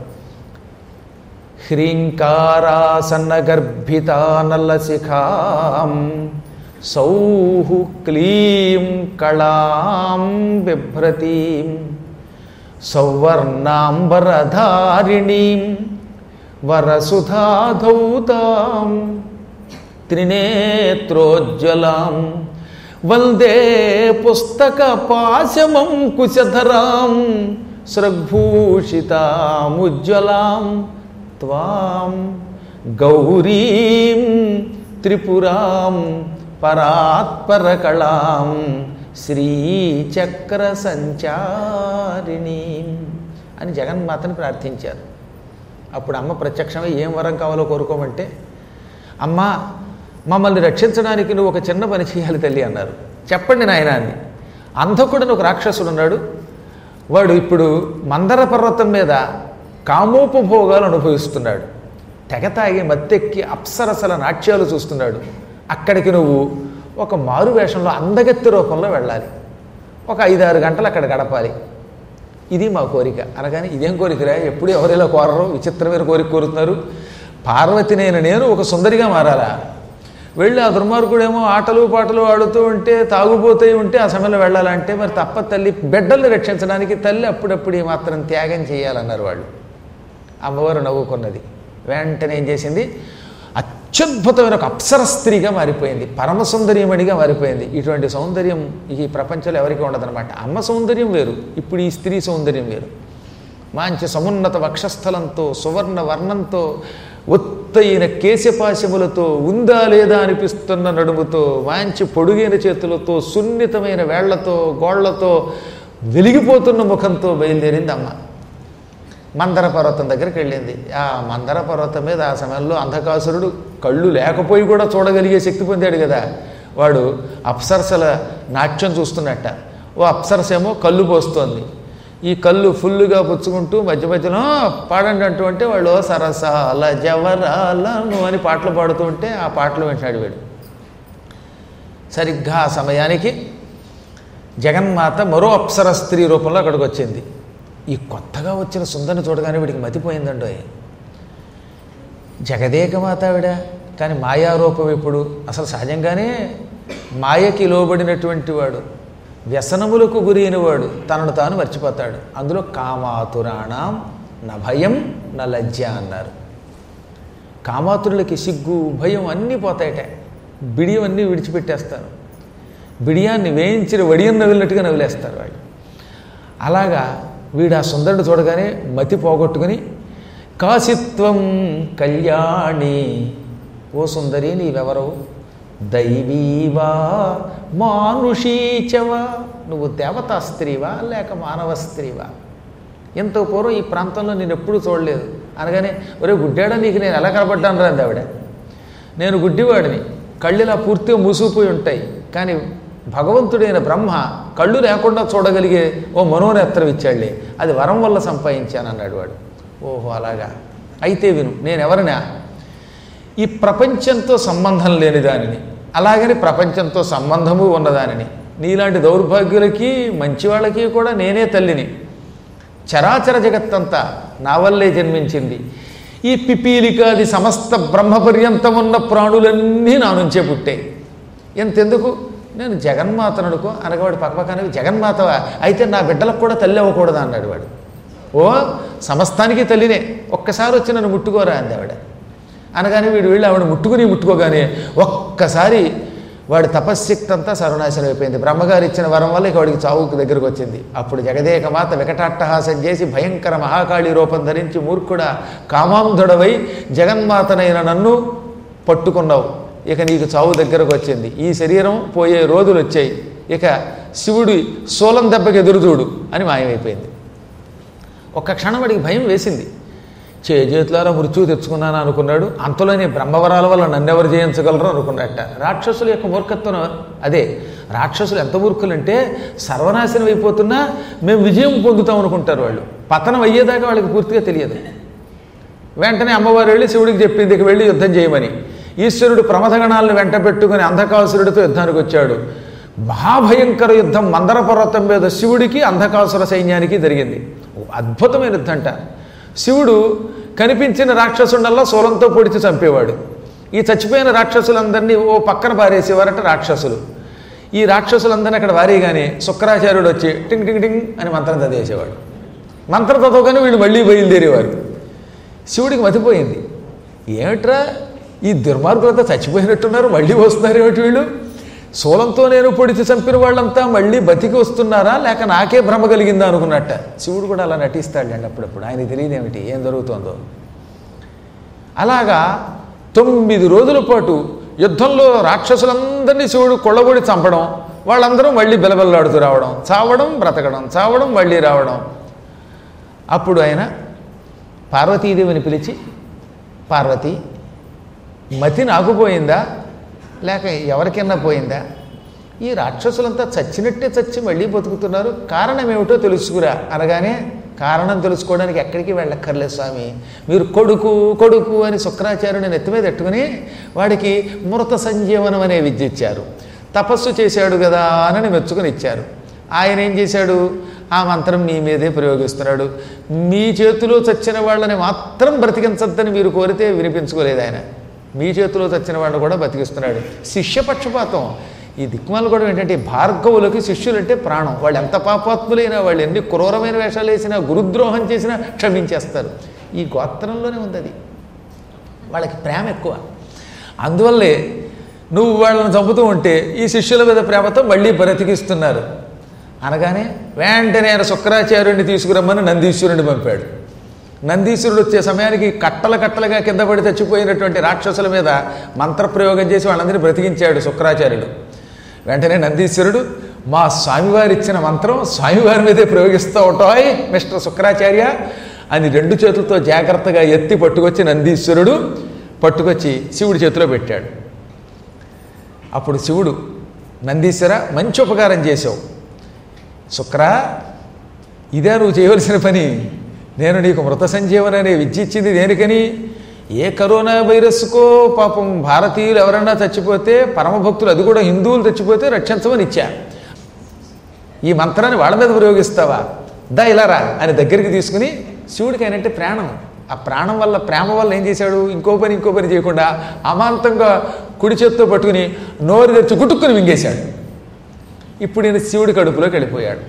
హ్రీంకారాసన్నగర్భితానలశిఖాం సౌః క్లీం కళాం బిభ్రతీం సౌవర్ణాంబరధారిణీం వరసుధాధౌతాం త్రినేత్రోజ్వలాం వందే పుస్తక పాశమం కుశధరాం స్రగ్భూషితాముజ్వలాం త్వాం గౌరీం త్రిపురాం పరాత్పరకళాం శ్రీచక్ర సంచారిణీం అని జగన్మాతని ప్రార్థించారు అప్పుడు అమ్మ ప్రత్యక్షమై ఏం వరం కావాలో కోరుకోమంటే అమ్మ మమ్మల్ని రక్షించడానికి నువ్వు ఒక చిన్న పని చేయాలి తల్లి అన్నారు చెప్పండి నాయన అని అంధకుడని ఒక రాక్షసుడు ఉన్నాడు వాడు ఇప్పుడు మందర పర్వతం మీద కామోపభోగాలు అనుభవిస్తున్నాడు తెగ తాగి మత్తెక్కి అప్సరసల నాట్యాలు చూస్తున్నాడు అక్కడికి నువ్వు ఒక మారు వేషంలో అందగత్తి రూపంలో వెళ్ళాలి ఒక ఐదారు గంటలు అక్కడ గడపాలి ఇది మా కోరిక అనగానే ఇదేం కోరికరా ఎప్పుడు ఎవరిలా కోరరు విచిత్రమైన కోరిక కోరుతున్నారు పార్వతినైన నేను ఒక సుందరిగా మారాలా వెళ్ళి ఆ దుర్మార్గుడేమో ఆటలు పాటలు ఆడుతూ ఉంటే తాగుపోతూ ఉంటే ఆ సమయంలో వెళ్ళాలంటే మరి తప్ప తల్లి బిడ్డల్ని రక్షించడానికి తల్లి అప్పుడప్పుడు ఈ మాత్రం త్యాగం చేయాలన్నారు వాళ్ళు అమ్మవారు నవ్వుకున్నది వెంటనే ఏం చేసింది అత్యద్భుతమైన ఒక అప్సర స్త్రీగా మారిపోయింది పరమ సౌందర్యమణిగా మారిపోయింది ఇటువంటి సౌందర్యం ఈ ప్రపంచంలో ఎవరికి ఉండదన్నమాట అమ్మ సౌందర్యం వేరు ఇప్పుడు ఈ స్త్రీ సౌందర్యం వేరు మంచి సమున్నత వక్షస్థలంతో సువర్ణ వర్ణంతో ఒత్తైన కేశపాశములతో ఉందా లేదా అనిపిస్తున్న నడుముతో మంచి పొడుగైన చేతులతో సున్నితమైన వేళ్లతో గోళ్లతో వెలిగిపోతున్న ముఖంతో బయలుదేరింది అమ్మ మందర పర్వతం దగ్గరికి వెళ్ళింది ఆ మందర పర్వతం మీద ఆ సమయంలో అంధకాసురుడు కళ్ళు లేకపోయి కూడా చూడగలిగే శక్తి పొందాడు కదా వాడు అప్సరసల నాట్యం చూస్తున్నట్ట ఓ అప్సరస ఏమో కళ్ళు పోస్తోంది ఈ కళ్ళు ఫుల్లుగా పుచ్చుకుంటూ మధ్య మధ్యలో పాడండి అంటూ అంటే వాళ్ళు సరసాల జవరాలను అని పాటలు పాడుతూ ఉంటే ఆ పాటలు వింటాడు వీడు సరిగ్గా ఆ సమయానికి జగన్మాత మరో అప్సర స్త్రీ రూపంలో అక్కడికి వచ్చింది ఈ కొత్తగా వచ్చిన సుందరిని చూడగానే వీడికి మతిపోయిందండో జగదేకమాత ఆవిడ కానీ మాయారూపం ఎప్పుడు అసలు సహజంగానే మాయకి లోబడినటువంటి వాడు వ్యసనములకు గురైన వాడు తనను తాను మర్చిపోతాడు అందులో కామాతురాణం న భయం న లజ్జ అన్నారు కామాతురులకి సిగ్గు భయం అన్నీ పోతాయట బిడియం అన్నీ విడిచిపెట్టేస్తారు బిడియాన్ని వేయించిన వడియం నవ్వినట్టుగా నవ్వులేస్తారు వాళ్ళు అలాగా వీడు ఆ సుందరుడు చూడగానే మతి పోగొట్టుకుని కాశిత్వం కళ్యాణి ఓ సుందరి నీవెవరవు దైవీవా మానుషీచవా నువ్వు దేవతా స్త్రీవా లేక మానవ స్త్రీవా ఇంత పూర్వం ఈ ప్రాంతంలో నేను ఎప్పుడూ చూడలేదు అనగానే ఒరే గుడ్డాడా నీకు నేను ఎలా కనపడ్డాను రాంది ఆవిడ నేను గుడ్డివాడిని కళ్ళు ఇలా పూర్తిగా మూసుకుపోయి ఉంటాయి కానీ భగవంతుడైన బ్రహ్మ కళ్ళు లేకుండా చూడగలిగే ఓ మనోనేత్రం ఇచ్చాడులే అది వరం వల్ల సంపాదించాను అన్నాడు వాడు ఓహో అలాగా అయితే విను నేను ఎవరినా ఈ ప్రపంచంతో సంబంధం లేని దానిని అలాగని ప్రపంచంతో సంబంధము ఉన్నదానిని నీలాంటి దౌర్భాగ్యులకి మంచివాళ్ళకి కూడా నేనే తల్లిని చరాచర జగత్తంతా నా వల్లే జన్మించింది ఈ పిపీలికాది సమస్త బ్రహ్మపర్యంతం ఉన్న ప్రాణులన్నీ నా నుంచే పుట్టాయి ఎంతెందుకు నేను జగన్మాతను అనుకో అనగవాడు పక్కపక్కనవి జగన్మాతవా అయితే నా బిడ్డలకు కూడా తల్లి అవ్వకూడదా అన్నాడు వాడు ఓ సమస్తానికి తల్లినే ఒక్కసారి వచ్చి నన్ను ముట్టుకోరా అంది ఆవిడ అనగానే వీడు వెళ్ళి ఆవిడ ముట్టుకుని ముట్టుకోగానే ఒక్కసారి వాడి తపశ్శక్తి అంతా సర్వనాశనం అయిపోయింది బ్రహ్మగారు ఇచ్చిన వరం వల్ల ఇక వాడికి చావుకు దగ్గరకు వచ్చింది అప్పుడు జగదేక మాత వికటాట్టహాసం చేసి భయంకర మహాకాళి రూపం ధరించి మూర్ఖుడ కామాంధుడవై జగన్మాతనైన నన్ను పట్టుకున్నావు ఇక నీకు చావు దగ్గరకు వచ్చింది ఈ శరీరం పోయే రోజులు వచ్చాయి ఇక శివుడి సోలం దెబ్బకి ఎదురుచూడు అని మాయమైపోయింది ఒక్క క్షణం వాడికి భయం వేసింది చేజేతులారా మృత్యువు తెచ్చుకున్నాను అనుకున్నాడు అంతలోనే బ్రహ్మవరాల వల్ల నన్నెవరు జయించగలరు అనుకున్నట్ట రాక్షసుల యొక్క మూర్ఖత్వం అదే రాక్షసులు ఎంత మూర్ఖులంటే సర్వనాశనం అయిపోతున్నా మేము విజయం పొందుతాం అనుకుంటారు వాళ్ళు పతనం అయ్యేదాకా వాళ్ళకి పూర్తిగా తెలియదు వెంటనే అమ్మవారు వెళ్ళి శివుడికి చెప్పింది ఇక వెళ్ళి యుద్ధం చేయమని ఈశ్వరుడు ప్రమథగణాలను వెంట పెట్టుకుని అంధకాసురుడితో యుద్ధానికి వచ్చాడు మహాభయంకర యుద్ధం మందర పర్వతం మీద శివుడికి అంధకాసుర సైన్యానికి జరిగింది ఓ అద్భుతమైన యుద్ధం అంట శివుడు కనిపించిన రాక్షసుండల్లా సోలంతో పొడిచి చంపేవాడు ఈ చచ్చిపోయిన రాక్షసులందరినీ ఓ పక్కన పారేసేవారట రాక్షసులు ఈ రాక్షసులందరినీ అక్కడ వారీగానే శుక్రాచార్యుడు వచ్చి టింగ్ టింగ్ టింగ్ అని మంత్రం చదివేసేవాడు మంత్రం చదవగానే వీళ్ళు మళ్ళీ బయలుదేరేవారు శివుడికి మతిపోయింది ఏమిట్రా ఈ దుర్మార్గులంతా చచ్చిపోయినట్టున్నారు మళ్ళీ వస్తున్నారు ఏమిటి వీళ్ళు శూలంతో నేను పొడిచి చంపిన వాళ్ళంతా మళ్ళీ బతికి వస్తున్నారా లేక నాకే భ్రమ కలిగిందా అనుకున్నట్ట శివుడు కూడా అలా నటిస్తాడండి అప్పుడప్పుడు ఆయన తెలియదు ఏమిటి ఏం జరుగుతుందో అలాగా తొమ్మిది రోజుల పాటు యుద్ధంలో రాక్షసులందరినీ శివుడు కొళ్ళబొడి చంపడం వాళ్ళందరూ మళ్ళీ బిలబిల్లాడుతూ రావడం చావడం బ్రతకడం చావడం మళ్ళీ రావడం అప్పుడు ఆయన పార్వతీదేవిని పిలిచి పార్వతి మతి నాకు పోయిందా లేక ఎవరికైనా పోయిందా ఈ రాక్షసులంతా చచ్చినట్టే చచ్చి మళ్ళీ బతుకుతున్నారు కారణం ఏమిటో తెలుసుకురా అనగానే కారణం తెలుసుకోవడానికి ఎక్కడికి వెళ్ళక్కర్లేదు స్వామి మీరు కొడుకు కొడుకు అని శుక్రాచార్యుని నెత్తి మీద ఎట్టుకుని వాడికి మృత సంజీవనం అనే విద్య ఇచ్చారు తపస్సు చేశాడు కదా అని మెచ్చుకుని ఇచ్చారు ఆయన ఏం చేశాడు ఆ మంత్రం మీ మీదే ప్రయోగిస్తున్నాడు మీ చేతిలో చచ్చిన వాళ్ళని మాత్రం బ్రతికించద్దని మీరు కోరితే వినిపించుకోలేదు ఆయన మీ చేతిలో చచ్చిన వాళ్ళని కూడా బతికిస్తున్నాడు శిష్యపక్షపాతం ఈ దిక్మాలు కూడా ఏంటంటే భార్గవులకి శిష్యులంటే ప్రాణం వాళ్ళు ఎంత పాపాత్ములైనా వాళ్ళు ఎన్ని క్రూరమైన వేషాలు వేసినా గురుద్రోహం చేసినా క్షమించేస్తారు ఈ గోత్రంలోనే ఉంది అది వాళ్ళకి ప్రేమ ఎక్కువ అందువల్లే నువ్వు వాళ్ళని చంపుతూ ఉంటే ఈ శిష్యుల మీద ప్రేమతో మళ్ళీ బ్రతికిస్తున్నారు అనగానే వెంటనే ఆయన శుక్రాచార్యుడిని తీసుకురమ్మని నందీశ్వరుని పంపాడు నందీశ్వరుడు వచ్చే సమయానికి కట్టల కట్టలుగా కింద పడి చచ్చిపోయినటువంటి రాక్షసుల మీద మంత్రప్రయోగం చేసి వాళ్ళందరినీ బ్రతికించాడు శుక్రాచార్యుడు వెంటనే నందీశ్వరుడు మా స్వామివారు ఇచ్చిన మంత్రం స్వామివారి మీదే ప్రయోగిస్తూ ఉంటాయి మిస్టర్ శుక్రాచార్య అని రెండు చేతులతో జాగ్రత్తగా ఎత్తి పట్టుకొచ్చి నందీశ్వరుడు పట్టుకొచ్చి శివుడి చేతిలో పెట్టాడు అప్పుడు శివుడు నందీశ్వర మంచి ఉపకారం చేసావు శుక్ర ఇదే నువ్వు చేయవలసిన పని నేను నీకు మృత సంజీవన అనే విద్య ఇచ్చింది దేనికని ఏ కరోనా వైరస్కో పాపం భారతీయులు ఎవరైనా చచ్చిపోతే పరమభక్తులు అది కూడా హిందువులు చచ్చిపోతే రక్షించమని ఇచ్చా ఈ మంత్రాన్ని వాళ్ళ మీద ప్రయోగిస్తావా దా ఇలా రా అని దగ్గరికి తీసుకుని శివుడికి అయినట్టే ప్రాణం ఆ ప్రాణం వల్ల ప్రేమ వల్ల ఏం చేశాడు ఇంకో పని ఇంకో పని చేయకుండా అమాంతంగా కుడి చేత్తో పట్టుకుని నోరు తెచ్చి గుట్టుకుని మింగేశాడు ఇప్పుడు ఈయన శివుడి కడుపులోకి వెళ్ళిపోయాడు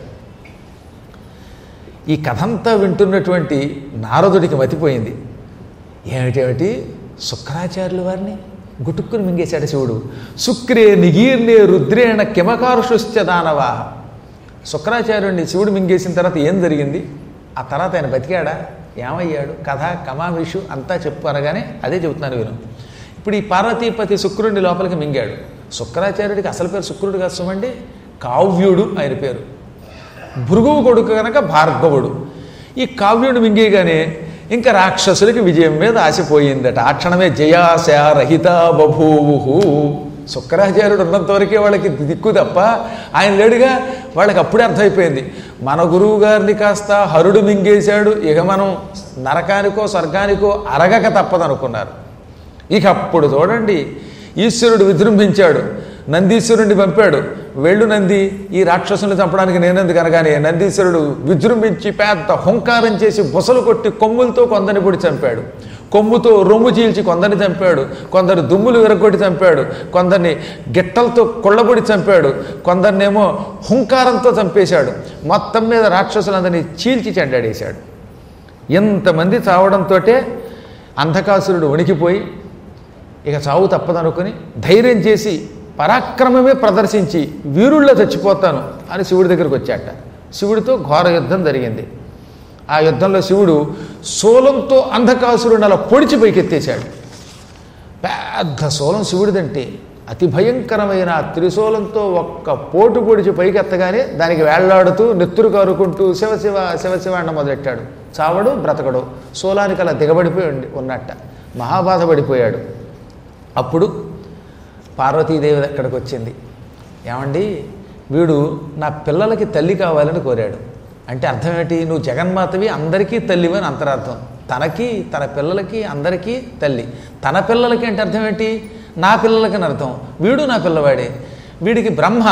ఈ కథంతా వింటున్నటువంటి నారదుడికి మతిపోయింది ఏమిటేమిటి శుక్రాచార్యుల వారిని గుటుక్కుని మింగేశాడు శివుడు శుక్రే నిగీర్ణే రుద్రేణ కిమకారుషుశ్చ దానవా శుక్రాచార్యుడిని శివుడు మింగేసిన తర్వాత ఏం జరిగింది ఆ తర్వాత ఆయన బతికాడా ఏమయ్యాడు కథ కమావిషు అంతా చెప్పు అనగానే అదే చెబుతున్నాను విను ఇప్పుడు ఈ పార్వతీపతి శుక్రుడిని లోపలికి మింగాడు శుక్రాచార్యుడికి అసలు పేరు శుక్రుడు కాదు సుమండి కావ్యుడు ఆయన పేరు భృగువు కొడుకు కనుక భార్గవుడు ఈ కావ్యుడిని మింగేయగానే ఇంకా రాక్షసులకి విజయం మీద ఆశపోయిందట ఆ క్షణమే జయాశ రహిత బభూవు శుక్రాచార్యుడు ఉన్నంత వరకే వాళ్ళకి దిక్కు తప్ప ఆయన లేడుగా వాళ్ళకి అప్పుడే అర్థమైపోయింది మన గురువు గారిని కాస్త హరుడు మింగేశాడు ఇక మనం నరకానికో స్వర్గానికో అరగక తప్పదనుకున్నారు ఇక అప్పుడు చూడండి ఈశ్వరుడు విజృంభించాడు నందీశ్వరుడిని పంపాడు వెళ్ళు నంది ఈ రాక్షసుని చంపడానికి నేనెందుకు అనగానే నందీశ్వరుడు విజృంభించి పెద్ద హుంకారం చేసి బుసలు కొట్టి కొమ్ములతో కొందరిని పొడి చంపాడు కొమ్ముతో రొమ్ము చీల్చి కొందరిని చంపాడు కొందరు దుమ్ములు విరగొట్టి చంపాడు కొందరిని గిట్టలతో కొళ్ళబొడి చంపాడు కొందరినేమో హుంకారంతో చంపేశాడు మొత్తం మీద రాక్షసులందరినీ చీల్చి చెండాడేశాడు ఎంతమంది చావడంతో అంధకాసురుడు వణికిపోయి ఇక చావు తప్పదనుకుని ధైర్యం చేసి పరాక్రమమే ప్రదర్శించి వీరుల్లో చచ్చిపోతాను అని శివుడి దగ్గరికి వచ్చాట శివుడితో ఘోర యుద్ధం జరిగింది ఆ యుద్ధంలో శివుడు శూలంతో అంధకాసురుని అలా పొడిచి పైకెత్తేశాడు పెద్ద శూలం శివుడిదంటే అతి భయంకరమైన ఆ త్రిశూలంతో ఒక్క పోటు పొడిచి పైకెత్తగానే దానికి వేళ్లాడుతూ నెత్తురు కారుకుంటూ శివశివ శివశివ అండ మొదలెట్టాడు చావడు బ్రతకడు శూలానికి అలా దిగబడిపోయి ఉండి- ఉన్నట్ట మహాబాధపడిపోయాడు అప్పుడు పార్వతీదేవి అక్కడికి వచ్చింది ఏమండి వీడు నా పిల్లలకి తల్లి కావాలని కోరాడు అంటే అర్థం ఏంటి నువ్వు జగన్మాతవి అందరికీ తల్లివి అని అంతరార్థం తనకి తన పిల్లలకి అందరికీ తల్లి తన పిల్లలకి అంటే అర్థం ఏంటి నా పిల్లలకి అని అర్థం వీడు నా పిల్లవాడే వీడికి బ్రహ్మ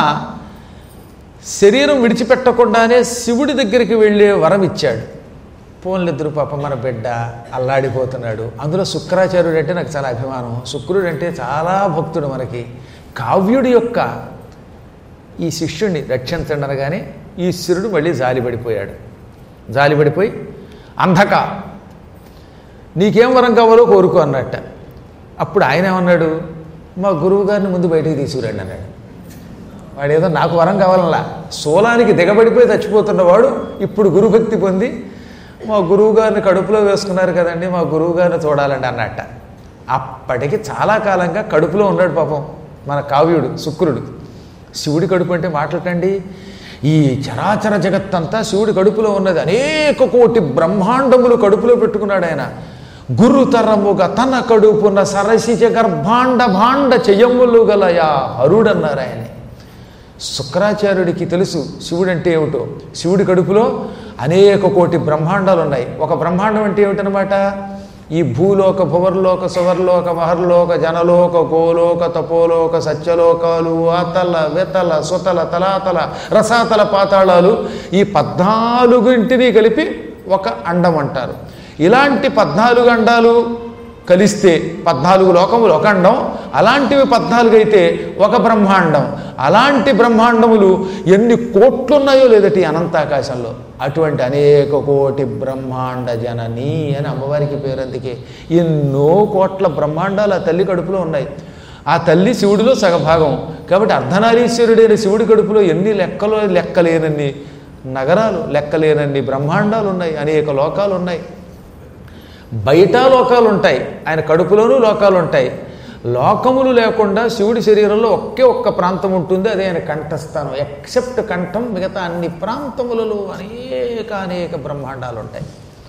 శరీరం విడిచిపెట్టకుండానే శివుడి దగ్గరికి వెళ్ళే వరం ఇచ్చాడు పోన్లిద్దరు పాప మన బిడ్డ అల్లాడిపోతున్నాడు అందులో శుక్రాచార్యుడు అంటే నాకు చాలా అభిమానం శుక్రుడు అంటే చాలా భక్తుడు మనకి కావ్యుడి యొక్క ఈ శిష్యుణ్ణి రక్షించండి అనగానే ఈశ్వరుడు మళ్ళీ జాలిపడిపోయాడు జాలిపడిపోయి అంధక నీకేం వరం కావాలో కోరుకో అన్నట్ట అప్పుడు ఆయన ఏమన్నాడు మా గురువు గారిని ముందు బయటికి తీసుకురండి అన్నాడు వాడు ఏదో నాకు వరం కావాలలా శూలానికి దిగబడిపోయి చచ్చిపోతున్నవాడు ఇప్పుడు గురుభక్తి పొంది మా గురువు గారిని కడుపులో వేసుకున్నారు కదండి మా గురువు గారిని చూడాలండి అన్నట్ట అప్పటికి చాలా కాలంగా కడుపులో ఉన్నాడు పాపం మన కావ్యుడు శుక్రుడు శివుడి కడుపు అంటే మాట్లాడండి ఈ చరాచర జగత్తంతా శివుడి కడుపులో ఉన్నది అనేక కోటి బ్రహ్మాండములు కడుపులో పెట్టుకున్నాడు ఆయన గురుతరముగా తన కడుపున సరసిజ గర్భాండ భాండ చెయ్యములు గలయా హరుడన్నారు ఆయన్ని శుక్రాచార్యుడికి తెలుసు శివుడు అంటే ఏమిటో శివుడి కడుపులో అనేక కోటి బ్రహ్మాండాలు ఉన్నాయి ఒక బ్రహ్మాండం అంటే ఏమిటనమాట ఈ భూలోక భువర్లోక సువర్లోక మహర్లోక జనలోక గోలోక తపోలోక సత్యలోకాలు అతల వెతల సుతల తలాతల రసాతల పాతాళాలు ఈ పద్నాలుగింటిని కలిపి ఒక అండం అంటారు ఇలాంటి పద్నాలుగు అండాలు కలిస్తే పద్నాలుగు లోకములు ఒక అండం అలాంటివి పద్నాలుగు అయితే ఒక బ్రహ్మాండం అలాంటి బ్రహ్మాండములు ఎన్ని కోట్లున్నాయో లేదటి అనంతాకాశంలో అటువంటి అనేక కోటి బ్రహ్మాండ జనని అని అమ్మవారికి పేరు అందుకే ఎన్నో కోట్ల బ్రహ్మాండాలు ఆ తల్లి కడుపులో ఉన్నాయి ఆ తల్లి శివుడిలో సగభాగం కాబట్టి అర్ధనారీశ్వరుడైన శివుడి కడుపులో ఎన్ని లెక్కలో లెక్కలేనన్ని నగరాలు లెక్కలేనన్ని బ్రహ్మాండాలు ఉన్నాయి అనేక లోకాలు ఉన్నాయి బయట లోకాలు ఉంటాయి ఆయన కడుపులోనూ లోకాలు ఉంటాయి లోకములు లేకుండా శివుడి శరీరంలో ఒకే ఒక్క ప్రాంతం ఉంటుంది అదే ఆయన కంఠస్థానం ఎక్సెప్ట్ కంఠం మిగతా అన్ని ప్రాంతములలో అనేక అనేక బ్రహ్మాండాలు ఉంటాయి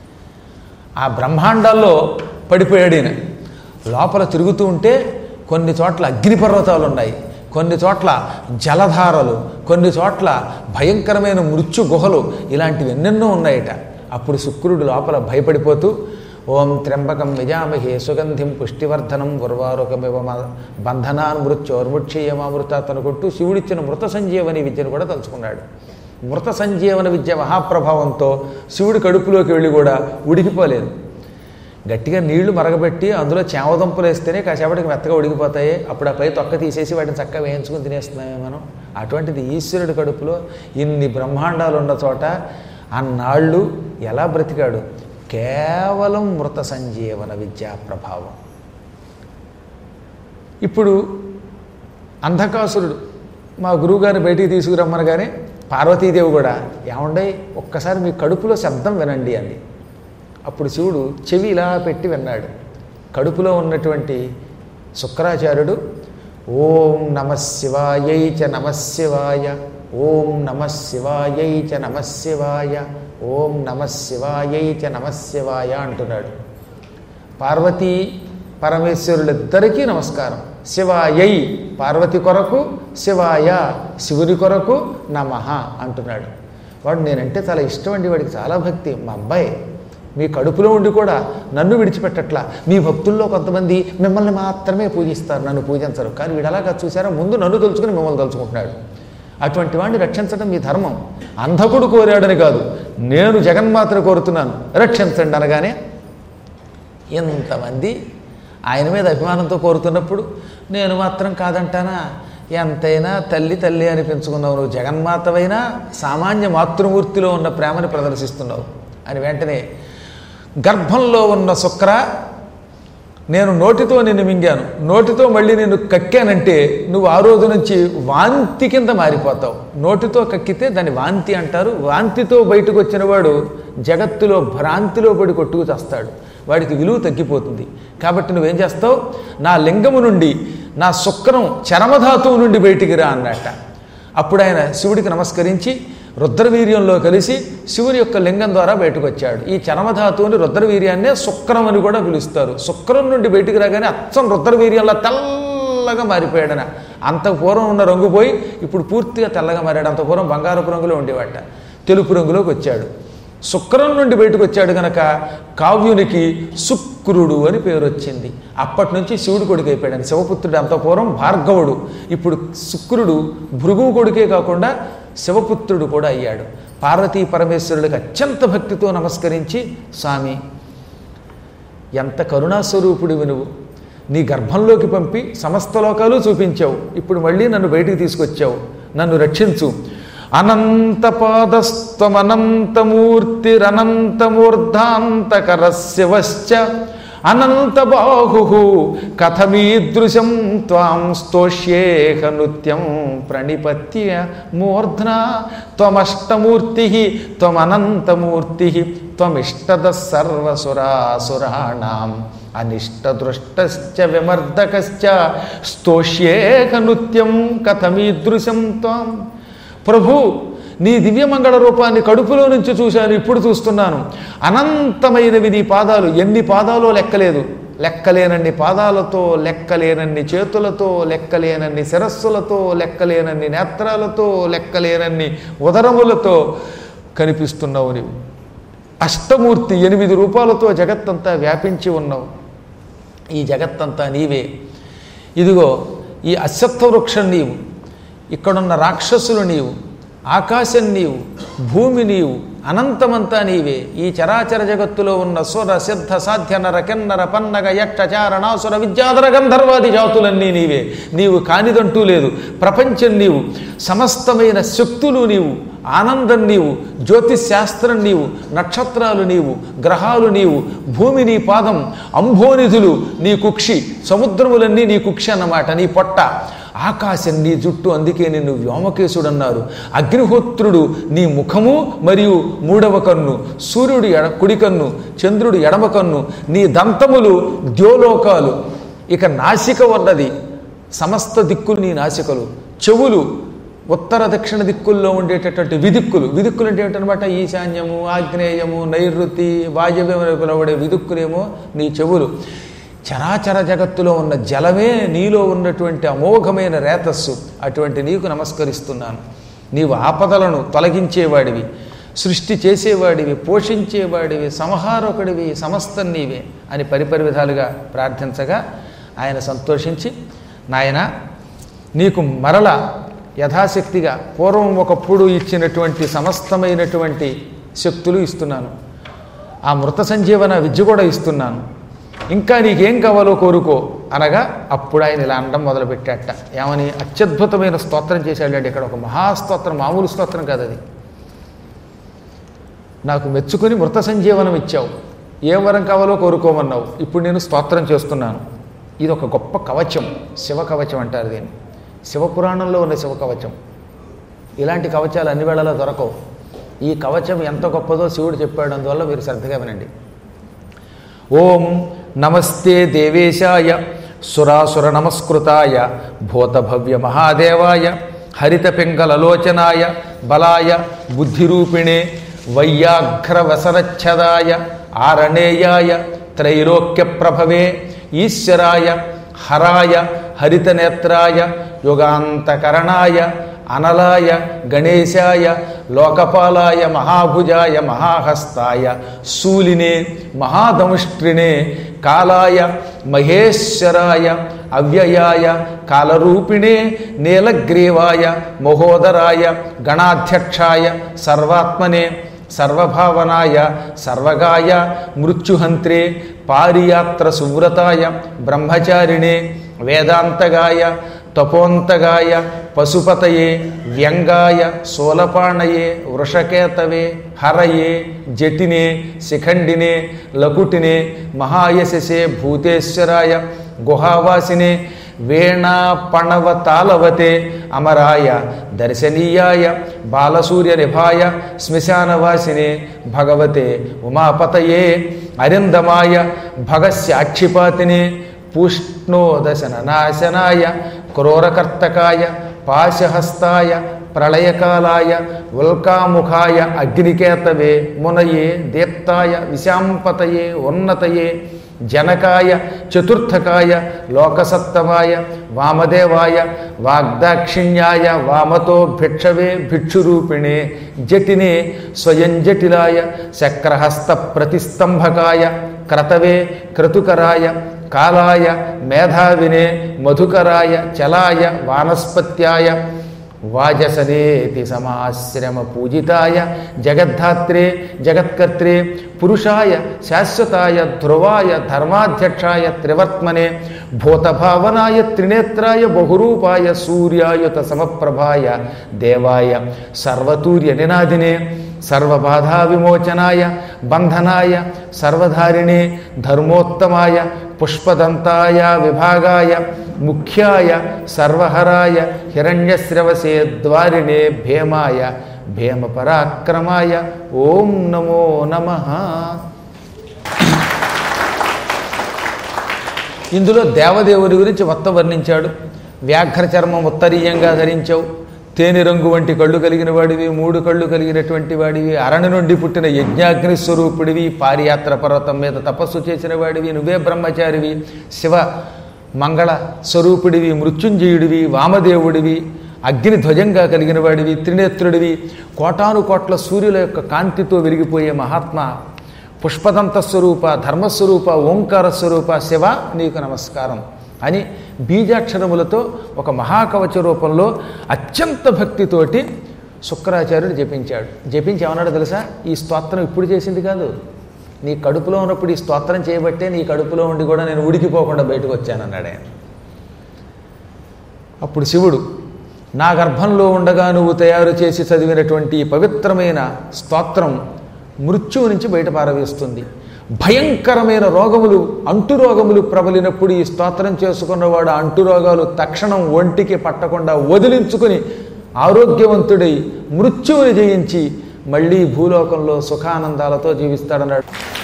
ఆ బ్రహ్మాండాల్లో పడిపోయాడు ఈయన లోపల తిరుగుతూ ఉంటే కొన్ని చోట్ల అగ్నిపర్వతాలు ఉన్నాయి కొన్ని చోట్ల జలధారలు కొన్ని చోట్ల భయంకరమైన మృత్యు గుహలు ఇలాంటివి ఎన్నెన్నో ఉన్నాయట అప్పుడు శుక్రుడు లోపల భయపడిపోతూ ఓం త్ర్యంబకం యజామహే సుగంధిం పుష్టివర్ధనం ఉర్వారుకమివ బంధనాన్ మృత్యోర్ముక్షేయమామృత అనుకుంటూ శివుడిచ్చిన మృత సంజీవని విద్యను కూడా తలుచుకున్నాడు మృత సంజీవన విద్య మహాప్రభావంతో శివుడి కడుపులోకి వెళ్ళి కూడా ఉడికిపోలేదు గట్టిగా నీళ్లు మరగబెట్టి అందులో చేమదుంపలు వేస్తేనే కాసేపటికి మెత్తగా ఉడికిపోతాయి అప్పుడు ఆ పై తొక్క తీసేసి వాటిని చక్కగా వేయించుకుని తినేస్తున్నామే మనం అటువంటిది ఈశ్వరుడి కడుపులో ఇన్ని బ్రహ్మాండాలు ఉన్న చోట అన్నాళ్ళు ఎలా బ్రతికాడు కేవలం మృత సంజీవన విద్యా ప్రభావం ఇప్పుడు అంధకాసురుడు మా గురువుగారిని బయటికి తీసుకురమ్మనగానే పార్వతీదేవి కూడా ఏమండే ఒక్కసారి మీ కడుపులో శబ్దం వినండి అంది అప్పుడు శివుడు చెవి ఇలా పెట్టి విన్నాడు కడుపులో ఉన్నటువంటి శుక్రాచార్యుడు ఓం నమ శివాయై చ నమ శివాయ ఓం నమ శివాయై చ నమ శివాయ ఓం నమ శివాయై చ నమ శివాయ అంటున్నాడు పార్వతీ పరమేశ్వరులిద్దరికీ నమస్కారం శివాయై పార్వతి కొరకు శివాయ శివుని కొరకు నమ అంటున్నాడు వాడు నేనంటే చాలా ఇష్టం అండి వాడికి చాలా భక్తి మా అబ్బాయి మీ కడుపులో ఉండి కూడా నన్ను విడిచిపెట్టట్లా మీ భక్తుల్లో కొంతమంది మిమ్మల్ని మాత్రమే పూజిస్తారు నన్ను పూజించరు కానీ వీడు అలాగా చూసారా ముందు నన్ను తలుచుకుని మిమ్మల్ని తలుచుకుంటున్నాడు అటువంటి వాడిని రక్షించడం మీ ధర్మం అంధకుడు కోరాడని కాదు నేను జగన్మాతను కోరుతున్నాను రక్షించండి అనగానే ఇంతమంది ఆయన మీద అభిమానంతో కోరుతున్నప్పుడు నేను మాత్రం కాదంటానా ఎంతైనా తల్లి తల్లి అనిపించుకున్నావు నువ్వు జగన్మాతవైనా సామాన్య మాతృమూర్తిలో ఉన్న ప్రేమని ప్రదర్శిస్తున్నావు అని వెంటనే గర్భంలో ఉన్న శుక్ర నేను నోటితో నిన్ను మింగాను నోటితో మళ్ళీ నిన్ను కక్కానంటే నువ్వు ఆ రోజు నుంచి వాంతి కింద మారిపోతావు నోటితో కక్కితే దాన్ని వాంతి అంటారు వాంతితో బయటకు వచ్చిన వాడు జగత్తులో భ్రాంతిలో పడి కొట్టుకు చేస్తాడు వాడికి విలువ తగ్గిపోతుంది కాబట్టి నువ్వేం చేస్తావు నా లింగము నుండి నా శుక్రం చరమధాతువు నుండి బయటికి రా అన్నట్ట అప్పుడు ఆయన శివుడికి నమస్కరించి రుద్రవీర్యంలో కలిసి శివుని యొక్క లింగం ద్వారా బయటకు వచ్చాడు ఈ చరమధాతువుని రుద్రవీర్యాన్నే శుక్రం అని కూడా పిలుస్తారు శుక్రం నుండి బయటికి రాగానే అచ్చం రుద్రవీర్యంలో తెల్లగా మారిపోయాడన అంత పూర్వం ఉన్న రంగు పోయి ఇప్పుడు పూర్తిగా తెల్లగా మారాడు అంత పూర్వం బంగారపు రంగులో ఉండేవాట తెలుపు రంగులోకి వచ్చాడు శుక్రం నుండి బయటకు వచ్చాడు గనక కావ్యునికి శుక్రుడు అని పేరు వచ్చింది అప్పటి నుంచి శివుడు కొడుకు అయిపోయాడు శివపుత్రుడు అంత పూర్వం భార్గవుడు ఇప్పుడు శుక్రుడు భృగువు కొడుకే కాకుండా శివపుత్రుడు కూడా అయ్యాడు పార్వతీ పరమేశ్వరుడికి అత్యంత భక్తితో నమస్కరించి స్వామి ఎంత కరుణాస్వరూపుడివి నువ్వు నీ గర్భంలోకి పంపి సమస్త లోకాలు చూపించావు ఇప్పుడు మళ్ళీ నన్ను బయటికి తీసుకొచ్చావు నన్ను రక్షించు అనంతపాదస్త్వమనంతమూర్తిరనంతమూర్ధాంతకర శివశ్చ అనంతబాహు కథమీదృశం త్వాం స్తోష్యేహ నృత్యం ప్రణిపత్య మూర్ధ్నా త్వమష్టమూర్తి త్వమనంతమూర్తి త్వమిష్టద సర్వసురాసురాణం అనిష్టదృష్టశ్చ విమర్దకశ్చ స్తోష్యేహ నృత్యం కథమీదృశం త్వాం ప్రభు నీ దివ్యమంగళ రూపాన్ని కడుపులో నుంచి చూశాను ఇప్పుడు చూస్తున్నాను అనంతమైనవి నీ పాదాలు ఎన్ని పాదాలో లెక్కలేదు లెక్కలేనన్ని పాదాలతో లెక్కలేనన్ని చేతులతో లెక్కలేనన్ని శిరస్సులతో లెక్కలేనన్ని నేత్రాలతో లెక్కలేనన్ని ఉదరములతో కనిపిస్తున్నావు నీవు అష్టమూర్తి ఎనిమిది రూపాలతో జగత్తంతా వ్యాపించి ఉన్నావు ఈ జగత్తంతా నీవే ఇదిగో ఈ అశ్వత్థ వృక్షం నీవు ఇక్కడున్న రాక్షసులు నీవు ఆకాశం నీవు భూమి నీవు అనంతమంతా నీవే ఈ చరాచర జగత్తులో ఉన్న సుర సిద్ధ సాధ్య నర కిన్నర పన్నగ యక్ష చారణాసుర విద్యాధర గంధర్వాది జాతులన్నీ నీవే నీవు కానిదంటూ లేదు ప్రపంచం నీవు సమస్తమైన శక్తులు నీవు ఆనందం నీవు జ్యోతిశాస్త్రం నీవు నక్షత్రాలు నీవు గ్రహాలు నీవు భూమి నీ పాదం అంభోనిధులు నీ కుక్షి సముద్రములన్నీ నీ కుక్షి అన్నమాట నీ పొట్ట ఆకాశం నీ జుట్టు అందుకే నిన్ను వ్యోమకేశుడు అన్నారు అగ్నిహోత్రుడు నీ ముఖము మరియు మూడవ కన్ను సూర్యుడు ఎడ కుడి కన్ను చంద్రుడు ఎడమ కన్ను నీ దంతములు ద్యోలోకాలు ఇక నాసిక ఉన్నది సమస్త దిక్కులు నీ నాసికలు చెవులు ఉత్తర దక్షిణ దిక్కుల్లో ఉండేటటువంటి విదిక్కులు విదిక్కులు అంటే ఏమిటనమాట ఈశాన్యము ఆగ్నేయము నైరుతి వాయవ్యం అని పిలువబడే విదిక్కులేమో నీ చెవులు చరాచర జగత్తులో ఉన్న జలమే నీలో ఉన్నటువంటి అమోఘమైన రేతస్సు అటువంటి నీకు నమస్కరిస్తున్నాను నీవు ఆపదలను తొలగించేవాడివి సృష్టి చేసేవాడివి పోషించేవాడివి సంహారకుడివి సమస్తం నీవే అని పరిపరి విధాలుగా ప్రార్థించగా ఆయన సంతోషించి నాయన నీకు మరల యథాశక్తిగా పూర్వం ఒకప్పుడు ఇచ్చినటువంటి సమస్తమైనటువంటి శక్తులు ఇస్తున్నాను ఆ మృత సంజీవన విద్య కూడా ఇస్తున్నాను ఇంకా నీకేం కావాలో కోరుకో అనగా అప్పుడు ఆయన ఇలా అనడం మొదలుపెట్టాట ఏమని అత్యద్భుతమైన స్తోత్రం చేశాడండి ఇక్కడ ఒక మహాస్తోత్రం మామూలు స్తోత్రం కాదు అది నాకు మెచ్చుకుని మృత సంజీవనం ఇచ్చావు ఏం వరం కావాలో కోరుకోమన్నావు ఇప్పుడు నేను స్తోత్రం చేస్తున్నాను ఇది ఒక గొప్ప కవచం శివ కవచం అంటారు దీన్ని శివపురాణంలో ఉన్న శివ కవచం ఇలాంటి కవచాలు అన్ని వేళలా దొరకవు ఈ కవచం ఎంత గొప్పదో శివుడు చెప్పాడు అందువల్ల మీరు శ్రద్ధగా వినండి ఓం నమస్తే దేవేశాయ సురాసుర నమస్కృతాయ భూతభవ్య మహాదేవాయ హరిత పింగళలోచనాయ బలాయ బుద్ధిరూపిణే వయ్యాఘ్రవసరచ్ఛదాయ ఆరణేయాయ త్రైలోక్య ప్రభవే ఈశ్వరాయ హరాయ హరితనేత్రాయ యుగాంతకరణాయ అనలాయ గణేశాయ లోకపాలాయ మహాభుజాయ మహాహస్తాయ శూలినే మహాదముష్ట్రిణే కాలాయ మహేశ్వరాయ అవ్యయాయ కాలరూపిణే నీలగ్రీవాయ మహోదరాయ గణాధ్యక్షాయ సర్వాత్మనే సర్వభావనాయ సర్వగాయ మృత్యుహంత్రే పారియాత్ర సువ్రతాయ బ్రహ్మచారిణే వేదాంతగాయ తపోంతగాయ పశుపతయే వ్యంగాయ సోలపాణయే వృషకేతవే హరయే జటినే శిఖండినే లకుటినే మహాయశసే భూతేశ్వరాయ గుహావాసినే వేణాపణవ తాళవతే అమరాయ దర్శనీయాయ బాలసూర్య నిభాయ శ్మశానవాసినే భగవతే ఉమాపతయే అరిందమాయ భగస్యాక్షిపాతినే పూష్ణోదశన నాశనాయ క్రూరకర్తకాయ పాశహస్తాయ ప్రళయకాలాయ ఉల్కాముఖాయ అగ్నికేతవే మునయే దీప్తాయ విశాంపతయే ఉన్నతయే జనకాయ చతుర్థకాయ లోకసత్తమాయ వామదేవాయ వాగ్దాక్షిణ్యాయ వామతో భిక్షవే భిక్షురూపిణే జటినే స్వయం జటిలాయ శక్రహస్త ప్రతిస్తంభకాయ క్రతవే క్రతుకరాయ కాలాయ మేధావినే మధుకరాయ చలాయ వానస్పత్యాయ వాజసనేతి సమాశ్రమ పూజితాయ జగద్ధాత్రే జగత్కర్త్రే పురుషాయ శాశ్వతాయ ధ్రువాయ ధర్మాధ్యక్షాయ త్రివర్త్మనే భూతభావనాయ త్రినేత్రాయ బహురూపాయ సూర్యాయుత సమప్రభాయ దేవాయ సర్వతూర్య నినాదినే సర్వబాధా విమోచనాయ బంధనాయ సర్వధారిణే ధర్మోత్తమాయ పుష్పదంతాయ విభాగాయ ముఖ్యాయ సర్వహరాయ హిరణ్యశ్రవసే ద్వారిణే భీమాయ భీమపరాక్రమాయ ఓం నమో నమ ఇందులో దేవదేవుడి గురించి మొత్తం వర్ణించాడు వ్యాఘ్ర చర్మం ఉత్తరీయంగా ధరించావు తేనె రంగు వంటి కళ్ళు కలిగిన వాడివి మూడు కళ్ళు కలిగినటువంటి వాడివి అరణి నుండి పుట్టిన యజ్ఞాగ్ని స్వరూపుడివి పారియాత్ర పర్వతం మీద తపస్సు చేసిన వాడివి నువ్వే బ్రహ్మచారివి శివ మంగళ స్వరూపుడివి మృత్యుంజయుడివి వామదేవుడివి అగ్ని ధ్వజంగా కలిగిన వాడివి త్రినేత్రుడివి కోటాను కోట్ల సూర్యుల యొక్క కాంతితో వెలిగిపోయే మహాత్మ పుష్పదంత స్వరూప ధర్మస్వరూప ఓంకార స్వరూప శివ నీకు నమస్కారం అని బీజాక్షరములతో ఒక మహాకవచ రూపంలో అత్యంత భక్తితోటి శుక్రాచార్యుడు జపించాడు జపించి ఏమన్నాడు తెలుసా ఈ స్తోత్రం ఇప్పుడు చేసింది కాదు నీ కడుపులో ఉన్నప్పుడు ఈ స్తోత్రం చేయబట్టే నీ కడుపులో ఉండి కూడా నేను ఉడికిపోకుండా బయటకు వచ్చానన్నాడు ఆయన అప్పుడు శివుడు నా గర్భంలో ఉండగా నువ్వు తయారు చేసి చదివినటువంటి ఈ పవిత్రమైన స్తోత్రం మృత్యువు నుంచి బయట పారవేస్తుంది భయంకరమైన రోగములు అంటు రోగములు ప్రబలినప్పుడు ఈ స్తోత్రం చేసుకున్నవాడు ఆ అంటు రోగాలు తక్షణం ఒంటికి పట్టకుండా వదిలించుకుని ఆరోగ్యవంతుడై మృత్యువుని జయించి మళ్ళీ భూలోకంలో సుఖానందాలతో జీవిస్తాడన్నాడు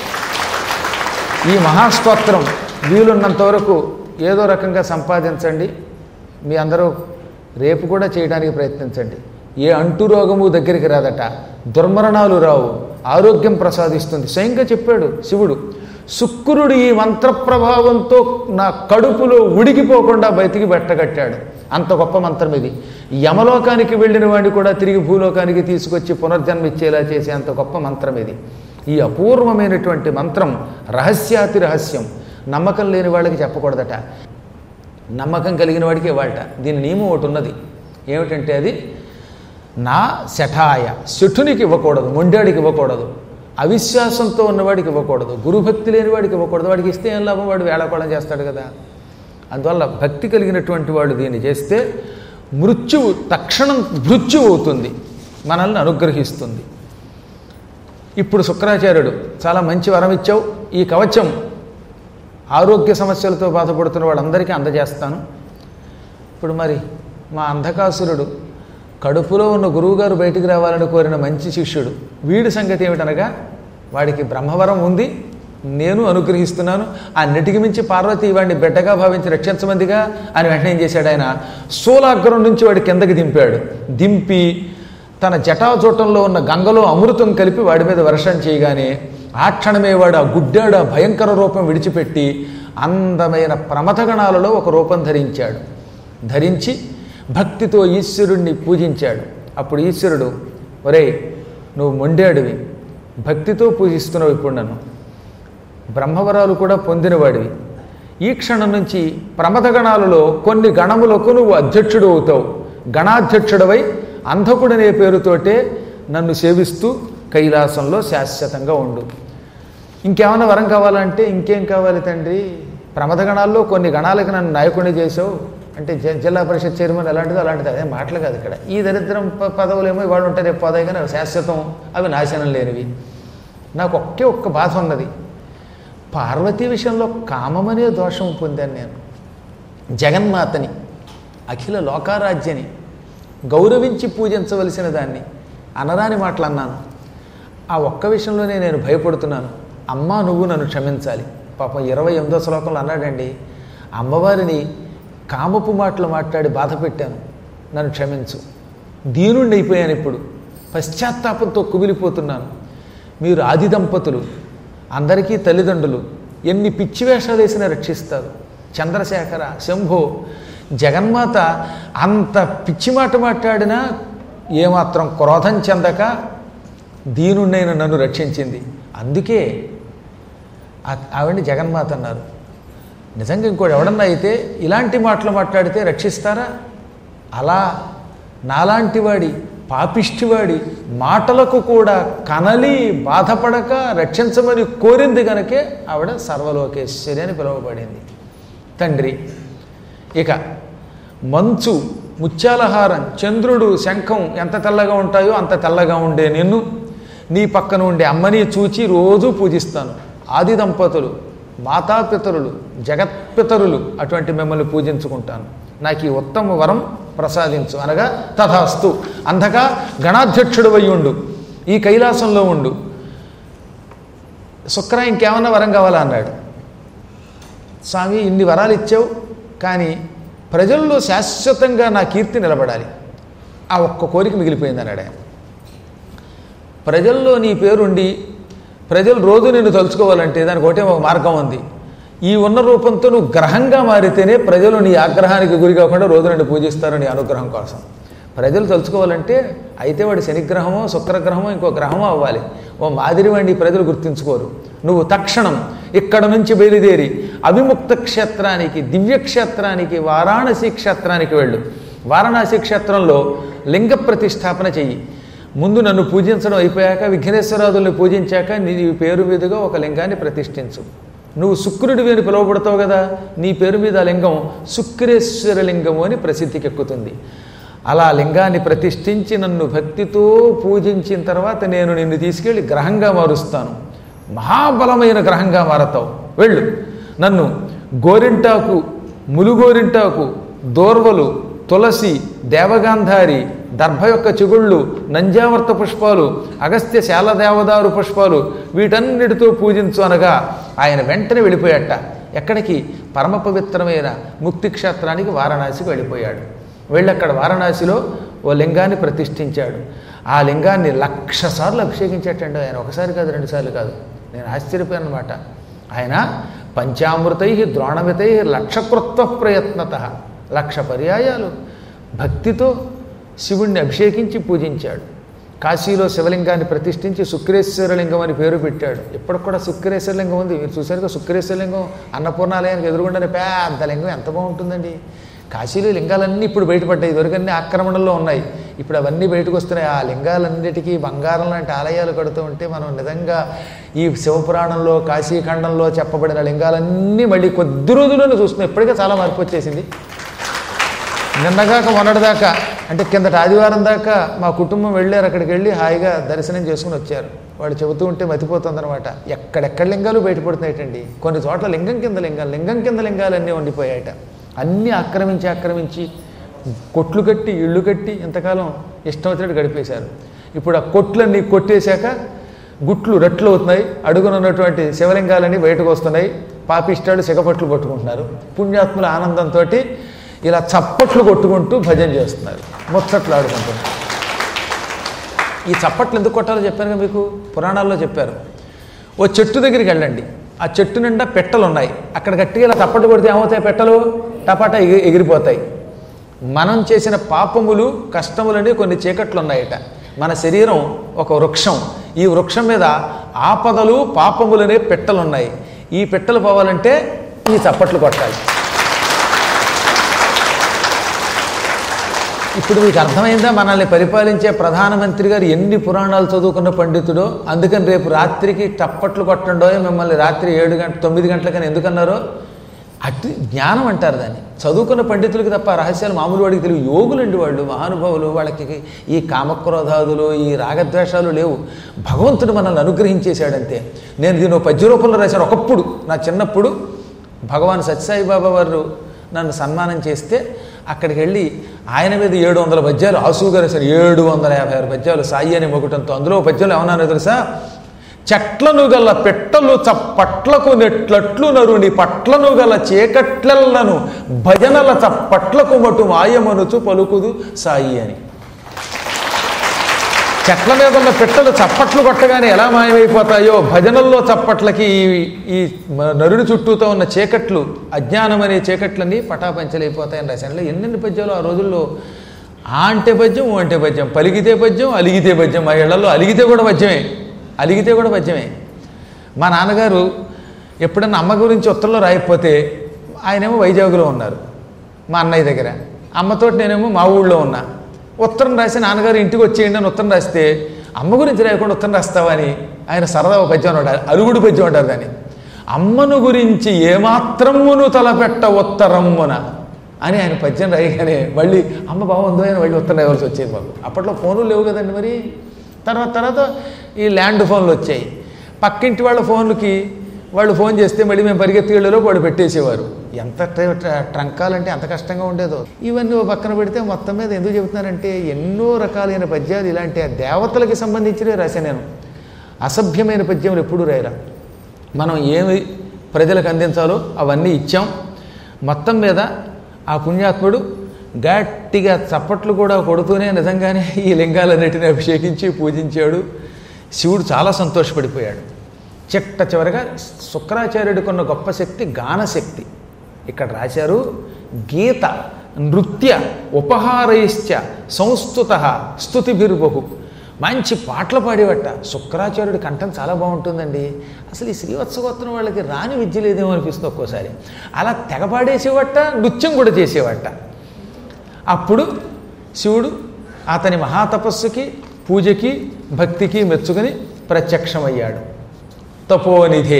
ఈ మహాస్తోత్రం వీలున్నంత వరకు ఏదో రకంగా సంపాదించండి మీ అందరూ రేపు కూడా చేయడానికి ప్రయత్నించండి ఏ అంటు రోగము దగ్గరికి రాదట దుర్మరణాలు రావు ఆరోగ్యం ప్రసాదిస్తుంది స్వయంగా చెప్పాడు శివుడు శుక్రుడు ఈ మంత్ర ప్రభావంతో నా కడుపులో ఉడికిపోకుండా బయటికి పెట్టగట్టాడు అంత గొప్ప మంత్రం ఇది యమలోకానికి వెళ్ళిన వాడిని కూడా తిరిగి భూలోకానికి తీసుకొచ్చి పునర్జన్మ ఇచ్చేలా చేసే అంత గొప్ప మంత్రం ఇది ఈ అపూర్వమైనటువంటి మంత్రం రహస్యాతి రహస్యం నమ్మకం లేని వాళ్ళకి చెప్పకూడదట నమ్మకం కలిగిన వాడికి ఇవ్వాలట దీని నియమం ఒకటి ఉన్నది ఏమిటంటే అది నా శఠాయ శఠునికి ఇవ్వకూడదు మొండాడికి ఇవ్వకూడదు అవిశ్వాసంతో ఉన్నవాడికి ఇవ్వకూడదు గురుభక్తి లేని వాడికి ఇవ్వకూడదు వాడికి ఇస్తే ఏం లాభం వాడు వేళాకోళం చేస్తాడు కదా అందువల్ల భక్తి కలిగినటువంటి వాడు దీన్ని చేస్తే మృత్యువు తక్షణం మృత్యువు అవుతుంది మనల్ని అనుగ్రహిస్తుంది ఇప్పుడు శుక్రాచార్యుడు చాలా మంచి వరం ఇచ్చావు ఈ కవచం ఆరోగ్య సమస్యలతో బాధపడుతున్న వాళ్ళందరికీ అందజేస్తాను ఇప్పుడు మరి మా అంధకాసురుడు కడుపులో ఉన్న గురువుగారు బయటికి రావాలని కోరిన మంచి శిష్యుడు వీడి సంగతి ఏమిటనగా వాడికి బ్రహ్మవరం ఉంది నేను అనుగ్రహిస్తున్నాను అన్నిటికి మించి పార్వతి వాడిని బిడ్డగా భావించి రక్షించమందిగా అని వెంటనే ఏం చేశాడు ఆయన సోలాగ్రం నుంచి వాడి కిందకి దింపాడు దింపి తన జటాజూటంలో ఉన్న గంగలో అమృతం కలిపి వాడి మీద వర్షం చేయగానే ఆ క్షణమే వాడు ఆ గుడ్డాడు ఆ భయంకర రూపం విడిచిపెట్టి అందమైన ప్రమథగణాలలో ఒక రూపం ధరించాడు ధరించి భక్తితో ఈశ్వరుణ్ణి పూజించాడు అప్పుడు ఈశ్వరుడు ఒరేయ్ నువ్వు మొండాడివి భక్తితో పూజిస్తున్నావు ఇప్పుడు నన్ను బ్రహ్మవరాలు కూడా పొందినవాడివి ఈ క్షణం నుంచి ప్రమథగణాలలో కొన్ని గణములకు నువ్వు అధ్యక్షుడు అవుతావు గణాధ్యక్షుడవై అంధకుడనే పేరుతోటే నన్ను సేవిస్తూ కైలాసంలో శాశ్వతంగా ఉండు ఇంకేమైనా వరం కావాలంటే ఇంకేం కావాలి తండ్రి ప్రమథగణాల్లో కొన్ని గణాలకు నన్ను నాయకుడిని చేసావు అంటే జ- జిల్లా పరిషత్ చైర్మన్ ఎలాంటిదో అలాంటిది అదే మాటలు కాదు ఇక్కడ ఈ దరిద్రం ప- పదవులేమో ఇవాళ ఉంటే రేపు పోదాయి కానీ అవి శాశ్వతం అవి నాశనం లేనివి నాకు ఒకే ఒక్క బాధ ఉన్నది పార్వతీ విషయంలో కామమనే దోషం పొందాను నేను జగన్మాతని అఖిల లోకారాజ్యని గౌరవించి పూజించవలసిన దాన్ని అనరాని మాటలు అన్నాను ఆ ఒక్క విషయంలోనే నేను భయపడుతున్నాను అమ్మా నువ్వు నన్ను క్షమించాలి పాపం ఇరవై ఎనిమిదో శ్లోకంలో అన్నాడండి అమ్మవారిని కామపు మాటలు మాట్లాడి బాధ పెట్టాను నన్ను క్షమించు దీనుండి అయిపోయాను ఇప్పుడు పశ్చాత్తాపంతో కుమిలిపోతున్నాను మీరు ఆది దంపతులు అందరికీ తల్లిదండ్రులు ఎన్ని పిచ్చి వేషాలు వేసినా రక్షిస్తారు చంద్రశేఖర శంభో జగన్మాత అంత పిచ్చి మాట మాట్లాడినా ఏమాత్రం క్రోధం చెందక దీనుణ్ణైన నన్ను రక్షించింది అందుకే ఆ- ఆవిడ్ని జగన్మాత అన్నారు నిజంగా ఇంకోటి ఎవడన్నా అయితే ఇలాంటి మాటలు మాట్లాడితే రక్షిస్తారా అలా నాలాంటి వాడి పాపిష్టివాడి మాటలకు కూడా కనలి బాధపడక రక్షించమని కోరింది గనకే ఆవిడ సర్వలోకేశ్వరి అని పిలువబడింది తండ్రి ఇక మంచు ముత్యాలహారం చంద్రుడు శంఖం ఎంత తెల్లగా ఉంటాయో అంత తెల్లగా ఉండే నిన్ను నీ పక్కన ఉండే అమ్మని చూచి రోజు పూజిస్తాను ఆది దంపతులు మాతాపితరులు జగత్పితరులు అటువంటి మిమ్మల్ని పూజించుకుంటాను నాకు ఈ ఉత్తమ వరం ప్రసాదించు అనగా తథాస్తు అంధక గణాధ్యక్షుడు ఉండు ఈ కైలాసంలో ఉండు శుక్ర ఇంకేమన్నా వరం కావాలా అన్నాడు స్వామి ఇన్ని వరాలు ఇచ్చావు కానీ ప్రజల్లో శాశ్వతంగా నా కీర్తి నిలబడాలి ఆ ఒక్క కోరిక మిగిలిపోయింది అన్నాడు ఆయన ప్రజల్లో నీ పేరుండి ప్రజలు రోజు నిన్ను తలుచుకోవాలంటే దానికి ఒకటే ఒక మార్గం ఉంది ఈ ఉన్న రూపంతో నువ్వు గ్రహంగా మారితేనే ప్రజలు నీ ఆగ్రహానికి గురి కాకుండా రోజు నిన్ను పూజిస్తారు నీ అనుగ్రహం కోసం ప్రజలు తలుచుకోవాలంటే అయితే వాడి శనిగ్రహమో శుక్రగ్రహమో ఇంకో గ్రహమో అవ్వాలి ఓ మాదిరి వాడిని ప్రజలు గుర్తించుకోరు నువ్వు తక్షణం ఇక్కడ నుంచి బయలుదేరి అవిముక్త క్షేత్రానికి దివ్య క్షేత్రానికి వారాణసి క్షేత్రానికి వెళ్ళు వారణాసి క్షేత్రంలో లింగ ప్రతిష్టాపన చెయ్యి ముందు నన్ను పూజించడం అయిపోయాక విఘ్నేశ్వరాదుల్ని పూజించాక నీ పేరు మీదుగా ఒక లింగాన్ని ప్రతిష్ఠించు నువ్వు శుక్రుడివి అని పిలువబడతావు కదా నీ పేరు మీద ఆ లింగం శుక్రేశ్వర లింగము అని ప్రసిద్ధికి ఎక్కుతుంది అలా లింగాన్ని ప్రతిష్ఠించి నన్ను భక్తితో పూజించిన తర్వాత నేను నిన్ను తీసుకెళ్ళి గ్రహంగా మారుస్తాను మహాబలమైన గ్రహంగా మారతావు వెళ్ళు నన్ను గోరింటాకు ములుగోరింటాకు దోర్వలు తులసి దేవగాంధారి దర్భ యొక్క చిగుళ్ళు నంజావర్త పుష్పాలు అగస్త్య శాలదేవదారు పుష్పాలు వీటన్నిటితో పూజించు అనగా ఆయన వెంటనే వెళ్ళిపోయాట ఎక్కడికి పరమ పవిత్రమైన ముక్తి క్షేత్రానికి వారణాసికి వెళ్ళిపోయాడు వెళ్ళి అక్కడ వారణాసిలో ఓ లింగాన్ని ప్రతిష్ఠించాడు ఆ లింగాన్ని లక్ష సార్లు అభిషేకించేటండి ఆయన ఒకసారి కాదు రెండు సార్లు కాదు నేను ఆశ్చర్యపోయాను అనమాట ఆయన పంచామృతై ద్రోణమితై లక్షకృత్వ ప్రయత్నత లక్ష పర్యాయాలు భక్తితో శివుణ్ణి అభిషేకించి పూజించాడు కాశీలో శివలింగాన్ని ప్రతిష్ఠించి శుక్రేశ్వరలింగం అని పేరు పెట్టాడు ఇప్పటికి కూడా శుక్రేశ్వరలింగం ఉంది మీరు చూసారుగా శుక్రేశ్వరలింగం అన్నపూర్ణాలయానికి ఎదురుగుండానే పెద్ద లింగం ఎంత బాగుంటుందండి కాశీలో లింగాలన్నీ ఇప్పుడు బయటపడ్డాయి ఇదివరకన్నీ ఆక్రమణలో ఉన్నాయి ఇప్పుడు అవన్నీ బయటకు వస్తున్నాయి ఆ లింగాలన్నిటికీ బంగారం లాంటి ఆలయాలు కడుతూ ఉంటే మనం నిజంగా ఈ శివపురాణంలో కాశీఖండంలో చెప్పబడిన లింగాలన్నీ మళ్ళీ కొద్ది రోజుల్లోనే చూస్తున్నాం ఇప్పటికే చాలా మార్పు వచ్చేసింది నిన్నగాక మొన్నటిదాకా అంటే కిందటి ఆదివారం దాకా మా కుటుంబం వెళ్ళారు అక్కడికి వెళ్ళి హాయిగా దర్శనం చేసుకుని వచ్చారు వాళ్ళు చెబుతూ ఉంటే మతిపోతుందనమాట ఎక్కడెక్కడ లింగాలు బయటపడుతున్నాయటండి కొన్ని చోట్ల లింగం కింద లింగాలు లింగం కింద లింగాలు అన్నీ ఉండిపోయాయట అన్నీ ఆక్రమించి ఆక్రమించి కొట్లు కట్టి ఇళ్ళు కట్టి ఇంతకాలం ఇష్టం వచ్చినట్టు గడిపేశారు ఇప్పుడు ఆ కొట్లన్నీ కొట్టేశాక గుట్లు రెట్లు అవుతున్నాయి అడుగునున్నటువంటి శివలింగాలన్నీ బయటకు వస్తున్నాయి పాపిష్టాలు సిగపట్లు కొట్టుకుంటున్నారు పుణ్యాత్ముల ఆనందంతో ఇలా చప్పట్లు కొట్టుకుంటూ భజన చేస్తున్నారు ముచ్చట్లు ఆడుకుంటున్నారు ఈ చప్పట్లు ఎందుకు కొట్టాలో చెప్పాను కదా మీకు పురాణాల్లో చెప్పారు ఓ చెట్టు దగ్గరికి వెళ్ళండి ఆ చెట్టు నిండా పెట్టలు ఉన్నాయి అక్కడ గట్టిగా ఇలా చప్పట్లు కొడితే ఏమవుతాయి పెట్టలు టపాటా ఎగి ఎగిరిపోతాయి మనం చేసిన పాపములు కష్టములని కొన్ని చీకట్లు ఉన్నాయట మన శరీరం ఒక వృక్షం ఈ వృక్షం మీద ఆపదలు పాపములనే పెట్టలు ఉన్నాయి ఈ పెట్టలు పోవాలంటే ఈ చప్పట్లు కొట్టాలి ఇప్పుడు మీకు అర్థమైందా మనల్ని పరిపాలించే ప్రధానమంత్రి గారు ఎన్ని పురాణాలు చదువుకున్న పండితుడో అందుకని రేపు రాత్రికి టప్పట్లు కొట్టండో మిమ్మల్ని రాత్రి ఏడు గంట తొమ్మిది గంటలకని ఎందుకన్నారో అటు జ్ఞానం అంటారు దాన్ని చదువుకున్న పండితులకి తప్ప ఆ రహస్యాలు మామూలు వాడికి తెలియదు యోగులండి వాళ్ళు మహానుభావులు వాళ్ళకి ఈ కామక్రోధాదులు ఈ రాగద్వేషాలు లేవు భగవంతుడు మనల్ని అనుగ్రహించేశాడంతే నేను దీని పద్య రూపంలో రాశాను ఒకప్పుడు నా చిన్నప్పుడు భగవాన్ సత్యసాయి బాబా వారు నన్ను సన్మానం చేస్తే అక్కడికి వెళ్ళి ఆయన మీద ఏడు వందల పద్యాలు ఆసుగా రాశారు ఏడు వందల యాభై ఆరు పద్యాలు సాయి అని మొగటంతో అందులో పద్యాలు ఏమన్నారో తెలుసా చెట్లను గల పెట్టలు చప్పట్లకు నెట్లట్లు నరుని పట్లను గల చీకట్లెల్లను భజనల చప్పట్లకు మటు మాయమనుచు పలుకుదు సాయి అని చెట్ల మీద ఉన్న పెట్టలు చప్పట్లు కొట్టగానే ఎలా మాయమైపోతాయో భజనల్లో చప్పట్లకి ఈ ఈ మ- నరుడి చుట్టూతో ఉన్న చీకట్లు అజ్ఞానం అనే చీకట్లన్నీ పటాపంచలైపోతాయని రాశాను ఎన్నెన్ని పద్యాలు ఆ రోజుల్లో ఆ అంటే పద్యం ఓ అంటే పద్యం పలిగితే పద్యం అలిగితే పద్యం మా ఇళ్లలో అలిగితే కూడా పద్యమే అలిగితే కూడా పద్యమే మా నాన్నగారు ఎప్పుడన్నా అమ్మ గురించి ఉత్తరంలో రాయకపోతే ఆయనేమో వైజాగ్లో ఉన్నారు మా అన్నయ్య దగ్గర అమ్మతోటి నేనేమో మా ఊళ్ళో ఉన్నా ఉత్తరం రాసి నాన్నగారు ఇంటికి వచ్చేయండి అని ఉత్తరం రాస్తే అమ్మ గురించి రాయకుండా ఉత్తరం రాస్తావా అని ఆయన సరదా ఒక పద్యం ఉంటారు అరుగుడు పద్యం అంటారు దాన్ని అమ్మను గురించి ఏమాత్రమును తలపెట్ట ఉత్తరమ్మున అని ఆయన పద్యం రాయగానే మళ్ళీ అమ్మ బాగుందో అని మళ్ళీ ఉత్తరం రాయవలసి వచ్చేది మాకు అప్పట్లో ఫోన్లు లేవు కదండి మరి తర్వాత తర్వాత ఈ ల్యాండ్ ఫోన్లు వచ్చాయి పక్కింటి వాళ్ళ ఫోన్లకి వాళ్ళు ఫోన్ చేస్తే మళ్ళీ మేము పరిగెత్తిళ్ళలో వాడు పెట్టేసేవారు ఎంత ట్ర- ట్ర- ట్రంకాలంటే ఎంత కష్టంగా ఉండేదో ఇవన్నీ ఓ పక్కన పెడితే మొత్తం మీద ఎందుకు చెబుతున్నానంటే ఎన్నో రకాలైన పద్యాలు ఇలాంటి ఆ దేవతలకి సంబంధించినవి రాశాను నేను అసభ్యమైన పద్యములు ఎప్పుడూ రాయరా మనం ఏమి ప్రజలకు అందించాలో అవన్నీ ఇచ్చాం మొత్తం మీద ఆ పుణ్యాత్ముడు గట్టిగా చప్పట్లు కూడా కొడుతూనే నిజంగానే ఈ లింగాలన్నిటిని అభిషేకించి పూజించాడు శివుడు చాలా సంతోషపడిపోయాడు చిట్ట చివరగా శుక్రాచార్యుడికి ఉన్న గొప్ప శక్తి గానశక్తి ఇక్కడ రాశారు గీత నృత్య ఉపహారైశ్చ సంస్థుత స్తుతిభిర్బహు మంచి పాటలు పాడేవట శుక్రాచార్యుడి కంఠం చాలా బాగుంటుందండి అసలు ఈ శ్రీవత్సగోత్రం వాళ్ళకి రాని విద్య లేదేమో అనిపిస్తుంది ఒక్కోసారి అలా తెగపాడేసేవట నృత్యం కూడా చేసేవట అప్పుడు శివుడు అతని మహాతపస్సుకి పూజకి భక్తికి మెచ్చుకొని ప్రత్యక్షమయ్యాడు తపోనిధే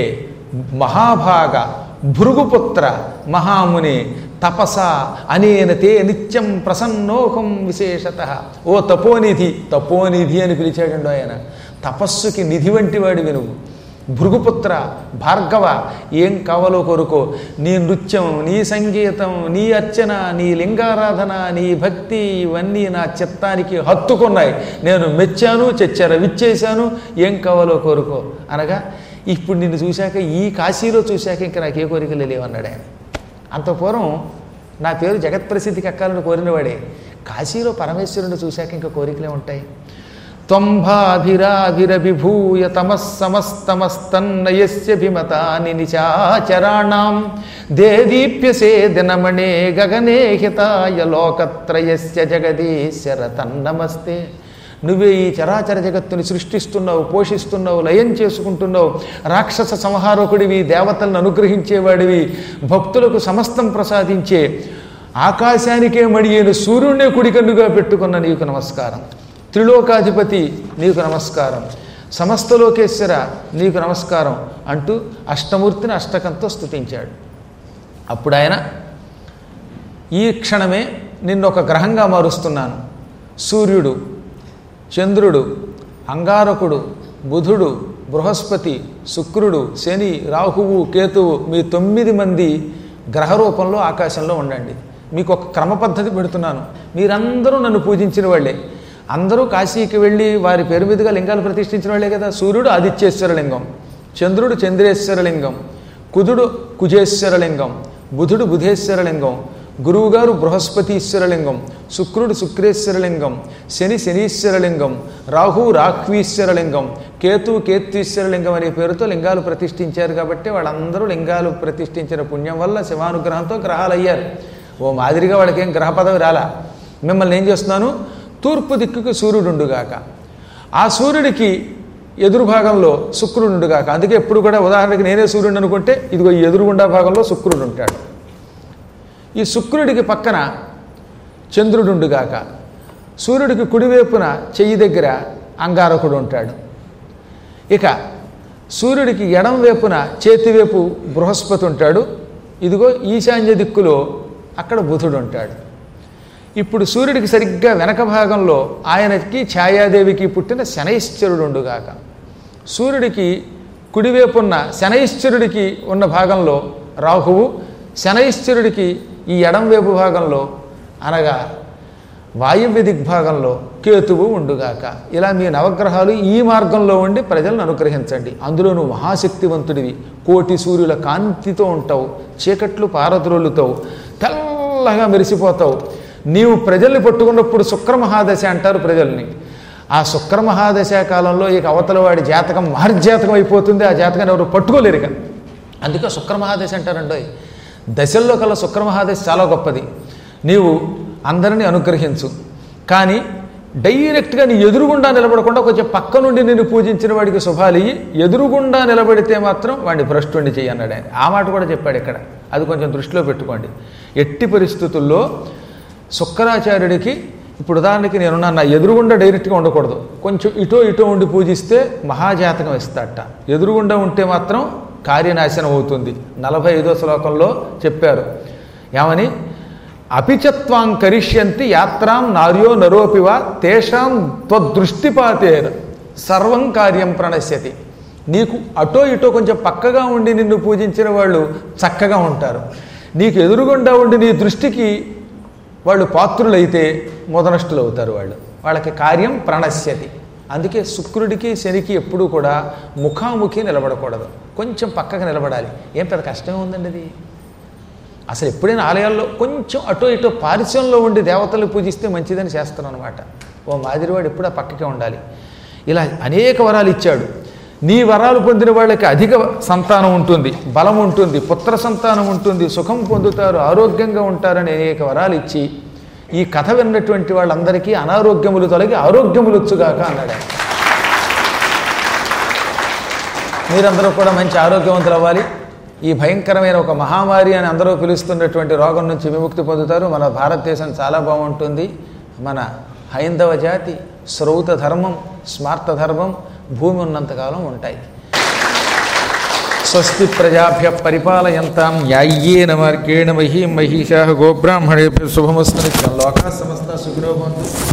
మహాభాగ భృగుపుత్ర మహాముని తపస అనేన తే నిత్యం ప్రసన్నోహం విశేషత ఓ తపోనిధి తపోనిధి అని పిలిచాడండు ఆయన తపస్సుకి నిధి వంటి వాడివి నువ్వు భృగుపుత్ర భార్గవ ఏం కావాలో కోరుకో నీ నృత్యం నీ సంగీతం నీ అర్చన నీ లింగారాధన నీ భక్తి ఇవన్నీ నా చిత్తానికి హత్తుకున్నాయి నేను మెచ్చాను చెచ్చార విచ్చేశాను ఏం కావాలో కోరుకో అనగా ఇప్పుడు నిన్ను చూశాక ఈ కాశీలో చూశాక ఇంకా నాకు ఏ కోరికలు లేవన్నాడు ఆయన అంత పూర్వం నా పేరు జగత్ప్రసిద్ధికి ఎక్కాలని కోరినవాడే కాశీలో పరమేశ్వరుని చూశాక ఇంకా కోరికలే ఉంటాయి త్వంభాభిరాభిరభిభూయ తమస్సమస్తమస్తన్నయస్య భిమతాని నిశాచరాణం దేదీప్యసే దినమణే గగనే హితాయ లోకత్రయస్య జగదీశ్వర తన్నమస్తే నువ్వే ఈ చరాచర జగత్తుని సృష్టిస్తున్నావు పోషిస్తున్నావు లయం చేసుకుంటున్నావు రాక్షస సంహారకుడివి దేవతలను అనుగ్రహించేవాడివి భక్తులకు సమస్తం ప్రసాదించే ఆకాశానికే మడియేను సూర్యుడినే కుడికన్నుగా పెట్టుకున్న నీకు నమస్కారం త్రిలోకాధిపతి నీకు నమస్కారం సమస్త లోకేశ్వర నీకు నమస్కారం అంటూ అష్టమూర్తిని అష్టకంతో స్తుతించాడు అప్పుడు ఆయన ఈ క్షణమే నిన్ను ఒక గ్రహంగా మారుస్తున్నాను సూర్యుడు చంద్రుడు అంగారకుడు బుధుడు బృహస్పతి శుక్రుడు శని రాహువు కేతువు మీ తొమ్మిది మంది గ్రహ రూపంలో ఆకాశంలో ఉండండి మీకు ఒక క్రమ పద్ధతి పెడుతున్నాను మీరందరూ నన్ను పూజించిన వాళ్ళే అందరూ కాశీకి వెళ్ళి వారి పేరు మీదుగా లింగాలు ప్రతిష్ఠించిన వాళ్ళే కదా సూర్యుడు ఆదిత్యేశ్వర లింగం చంద్రుడు చంద్రేశ్వర లింగం కుదుడు కుజేశ్వర లింగం బుధుడు బుధేశ్వర లింగం గురువుగారు బృహస్పతీశ్వరలింగం శుక్రుడు శుక్రేశ్వరలింగం శని శనీశ్వరలింగం రాహు రాహ్వీశ్వరలింగం కేతు కేత్వీశ్వరలింగం అనే పేరుతో లింగాలు ప్రతిష్ఠించారు కాబట్టి వాళ్ళందరూ లింగాలు ప్రతిష్ఠించిన పుణ్యం వల్ల శివానుగ్రహంతో గ్రహాలు అయ్యారు ఓ మాదిరిగా వాళ్ళకి ఏం గ్రహ పదవి రాలా మిమ్మల్ని ఏం చేస్తున్నాను తూర్పు దిక్కుకు సూర్యుడుండుగాక ఆ సూర్యుడికి ఎదురు భాగంలో శుక్రుడుండుగాక అందుకే ఎప్పుడు కూడా ఉదాహరణకి నేనే సూర్యుడు అనుకుంటే ఇదిగో ఈ ఎదురుగుండా భాగంలో శుక్రుడు ఉంటాడు ఈ శుక్రుడికి పక్కన చంద్రుడుండుగాక సూర్యుడికి కుడివైపున చెయ్యి దగ్గర అంగారకుడు ఉంటాడు ఇక సూర్యుడికి ఎడం వైపున చేతివైపు బృహస్పతి ఉంటాడు ఇదిగో ఈశాన్య దిక్కులో అక్కడ బుధుడు ఉంటాడు ఇప్పుడు సూర్యుడికి సరిగ్గా వెనక భాగంలో ఆయనకి ఛాయాదేవికి పుట్టిన శనైశ్చరుడుండుగాక సూర్యుడికి కుడివైపున్న శనైశ్చరుడికి ఉన్న భాగంలో రాహువు శనైశ్చరుడికి ఈ ఎడంవైపు భాగంలో అనగా వాయువ్య దిగ్భాగంలో కేతువు ఉండుగాక ఇలా మీ నవగ్రహాలు ఈ మార్గంలో ఉండి ప్రజలను అనుగ్రహించండి అందులో నువ్వు మహాశక్తివంతుడివి కోటి సూర్యుల కాంతితో ఉంటావు చీకట్లు పారద్రోలుతావు తెల్లగా మెరిసిపోతావు నీవు ప్రజల్ని పట్టుకున్నప్పుడు శుక్రమహాదశ అంటారు ప్రజల్ని ఆ శుక్రమహాదశ కాలంలో ఇక అవతల వాడి జాతకం మహర్జాతకం అయిపోతుంది ఆ జాతకాన్ని ఎవరు పట్టుకోలేరు ఇక అందుకే శుక్రమహాదశ అంటారండో దశల్లో కల్లా శుక్రమహాదశ చాలా గొప్పది నీవు అందరినీ అనుగ్రహించు కానీ డైరెక్ట్గా నీ ఎదురుగుండా నిలబడకుండా కొంచెం పక్క నుండి నిన్ను పూజించిన వాడికి శుభాలు ఇయ్యి ఎదురుగుండా నిలబడితే మాత్రం వాడిని భ్రష్టుని చెయ్యి అన్నాడు ఆయన ఆ మాట కూడా చెప్పాడు ఇక్కడ అది కొంచెం దృష్టిలో పెట్టుకోండి ఎట్టి పరిస్థితుల్లో శుక్రాచార్యుడికి ఇప్పుడు ఉదాహరణకి నేనున్నా నా ఎదురుగుండా డైరెక్ట్గా ఉండకూడదు కొంచెం ఇటో ఇటో ఉండి పూజిస్తే మహాజాతకం ఇస్తాడట ఎదురుగుండా ఉంటే మాత్రం కార్యనాశనం అవుతుంది నలభై ఐదో శ్లోకంలో చెప్పారు ఏమని అపిచత్వాం కరిష్యంతి యాత్రాం నార్యో నరోపివా తేషాం త్వదృష్టిపాతేర్ సర్వం కార్యం ప్రణశ్యతి నీకు అటో ఇటో కొంచెం పక్కగా ఉండి నిన్ను పూజించిన వాళ్ళు చక్కగా ఉంటారు నీకు ఎదురుగుండా ఉండి నీ దృష్టికి వాళ్ళు పాత్రులైతే మొదనష్టులు అవుతారు వాళ్ళు వాళ్ళకి కార్యం ప్రణశ్యతి అందుకే శుక్రుడికి శనికి ఎప్పుడూ కూడా ముఖాముఖి నిలబడకూడదు కొంచెం పక్కగా నిలబడాలి ఏం పెద్ద కష్టమే ఉందండి అది అసలు ఎప్పుడైనా ఆలయాల్లో కొంచెం అటో ఇటో పారిశ్యంలో ఉండి దేవతలు పూజిస్తే మంచిదని చేస్తాను అనమాట ఓ మాదిరివాడు ఎప్పుడూ ఆ పక్కకే ఉండాలి ఇలా అనేక వరాలు ఇచ్చాడు నీ వరాలు పొందిన వాళ్ళకి అధిక సంతానం ఉంటుంది బలం ఉంటుంది పుత్ర సంతానం ఉంటుంది సుఖం పొందుతారు ఆరోగ్యంగా ఉంటారని అనేక వరాలు ఇచ్చి ఈ కథ విన్నటువంటి వాళ్ళందరికీ అనారోగ్యములు తొలగి ఆరోగ్యములు వచ్చుగాక అన్నాడు ఆయన. మీరందరూ కూడా మంచి ఆరోగ్యవంతులు అవ్వాలి ఈ భయంకరమైన ఒక మహామారి అని అందరూ పిలుస్తున్నటువంటి రోగం నుంచి విముక్తి పొందుతారు మన భారతదేశం చాలా బాగుంటుంది మన హైందవ జాతి శ్రౌత ధర్మం స్మార్త ధర్మం భూమి ఉన్నంతకాలం ఉంటాయి స్వస్తి ప్రజాభ్య పరిపాలయంతాం న్యాయ్యేన మార్గేణ మహీం మహిషా గోబ్రాహ్మణేభ్య శుభమస్తు నిత్యం లోకా సమస్త సుఖినో భవంతు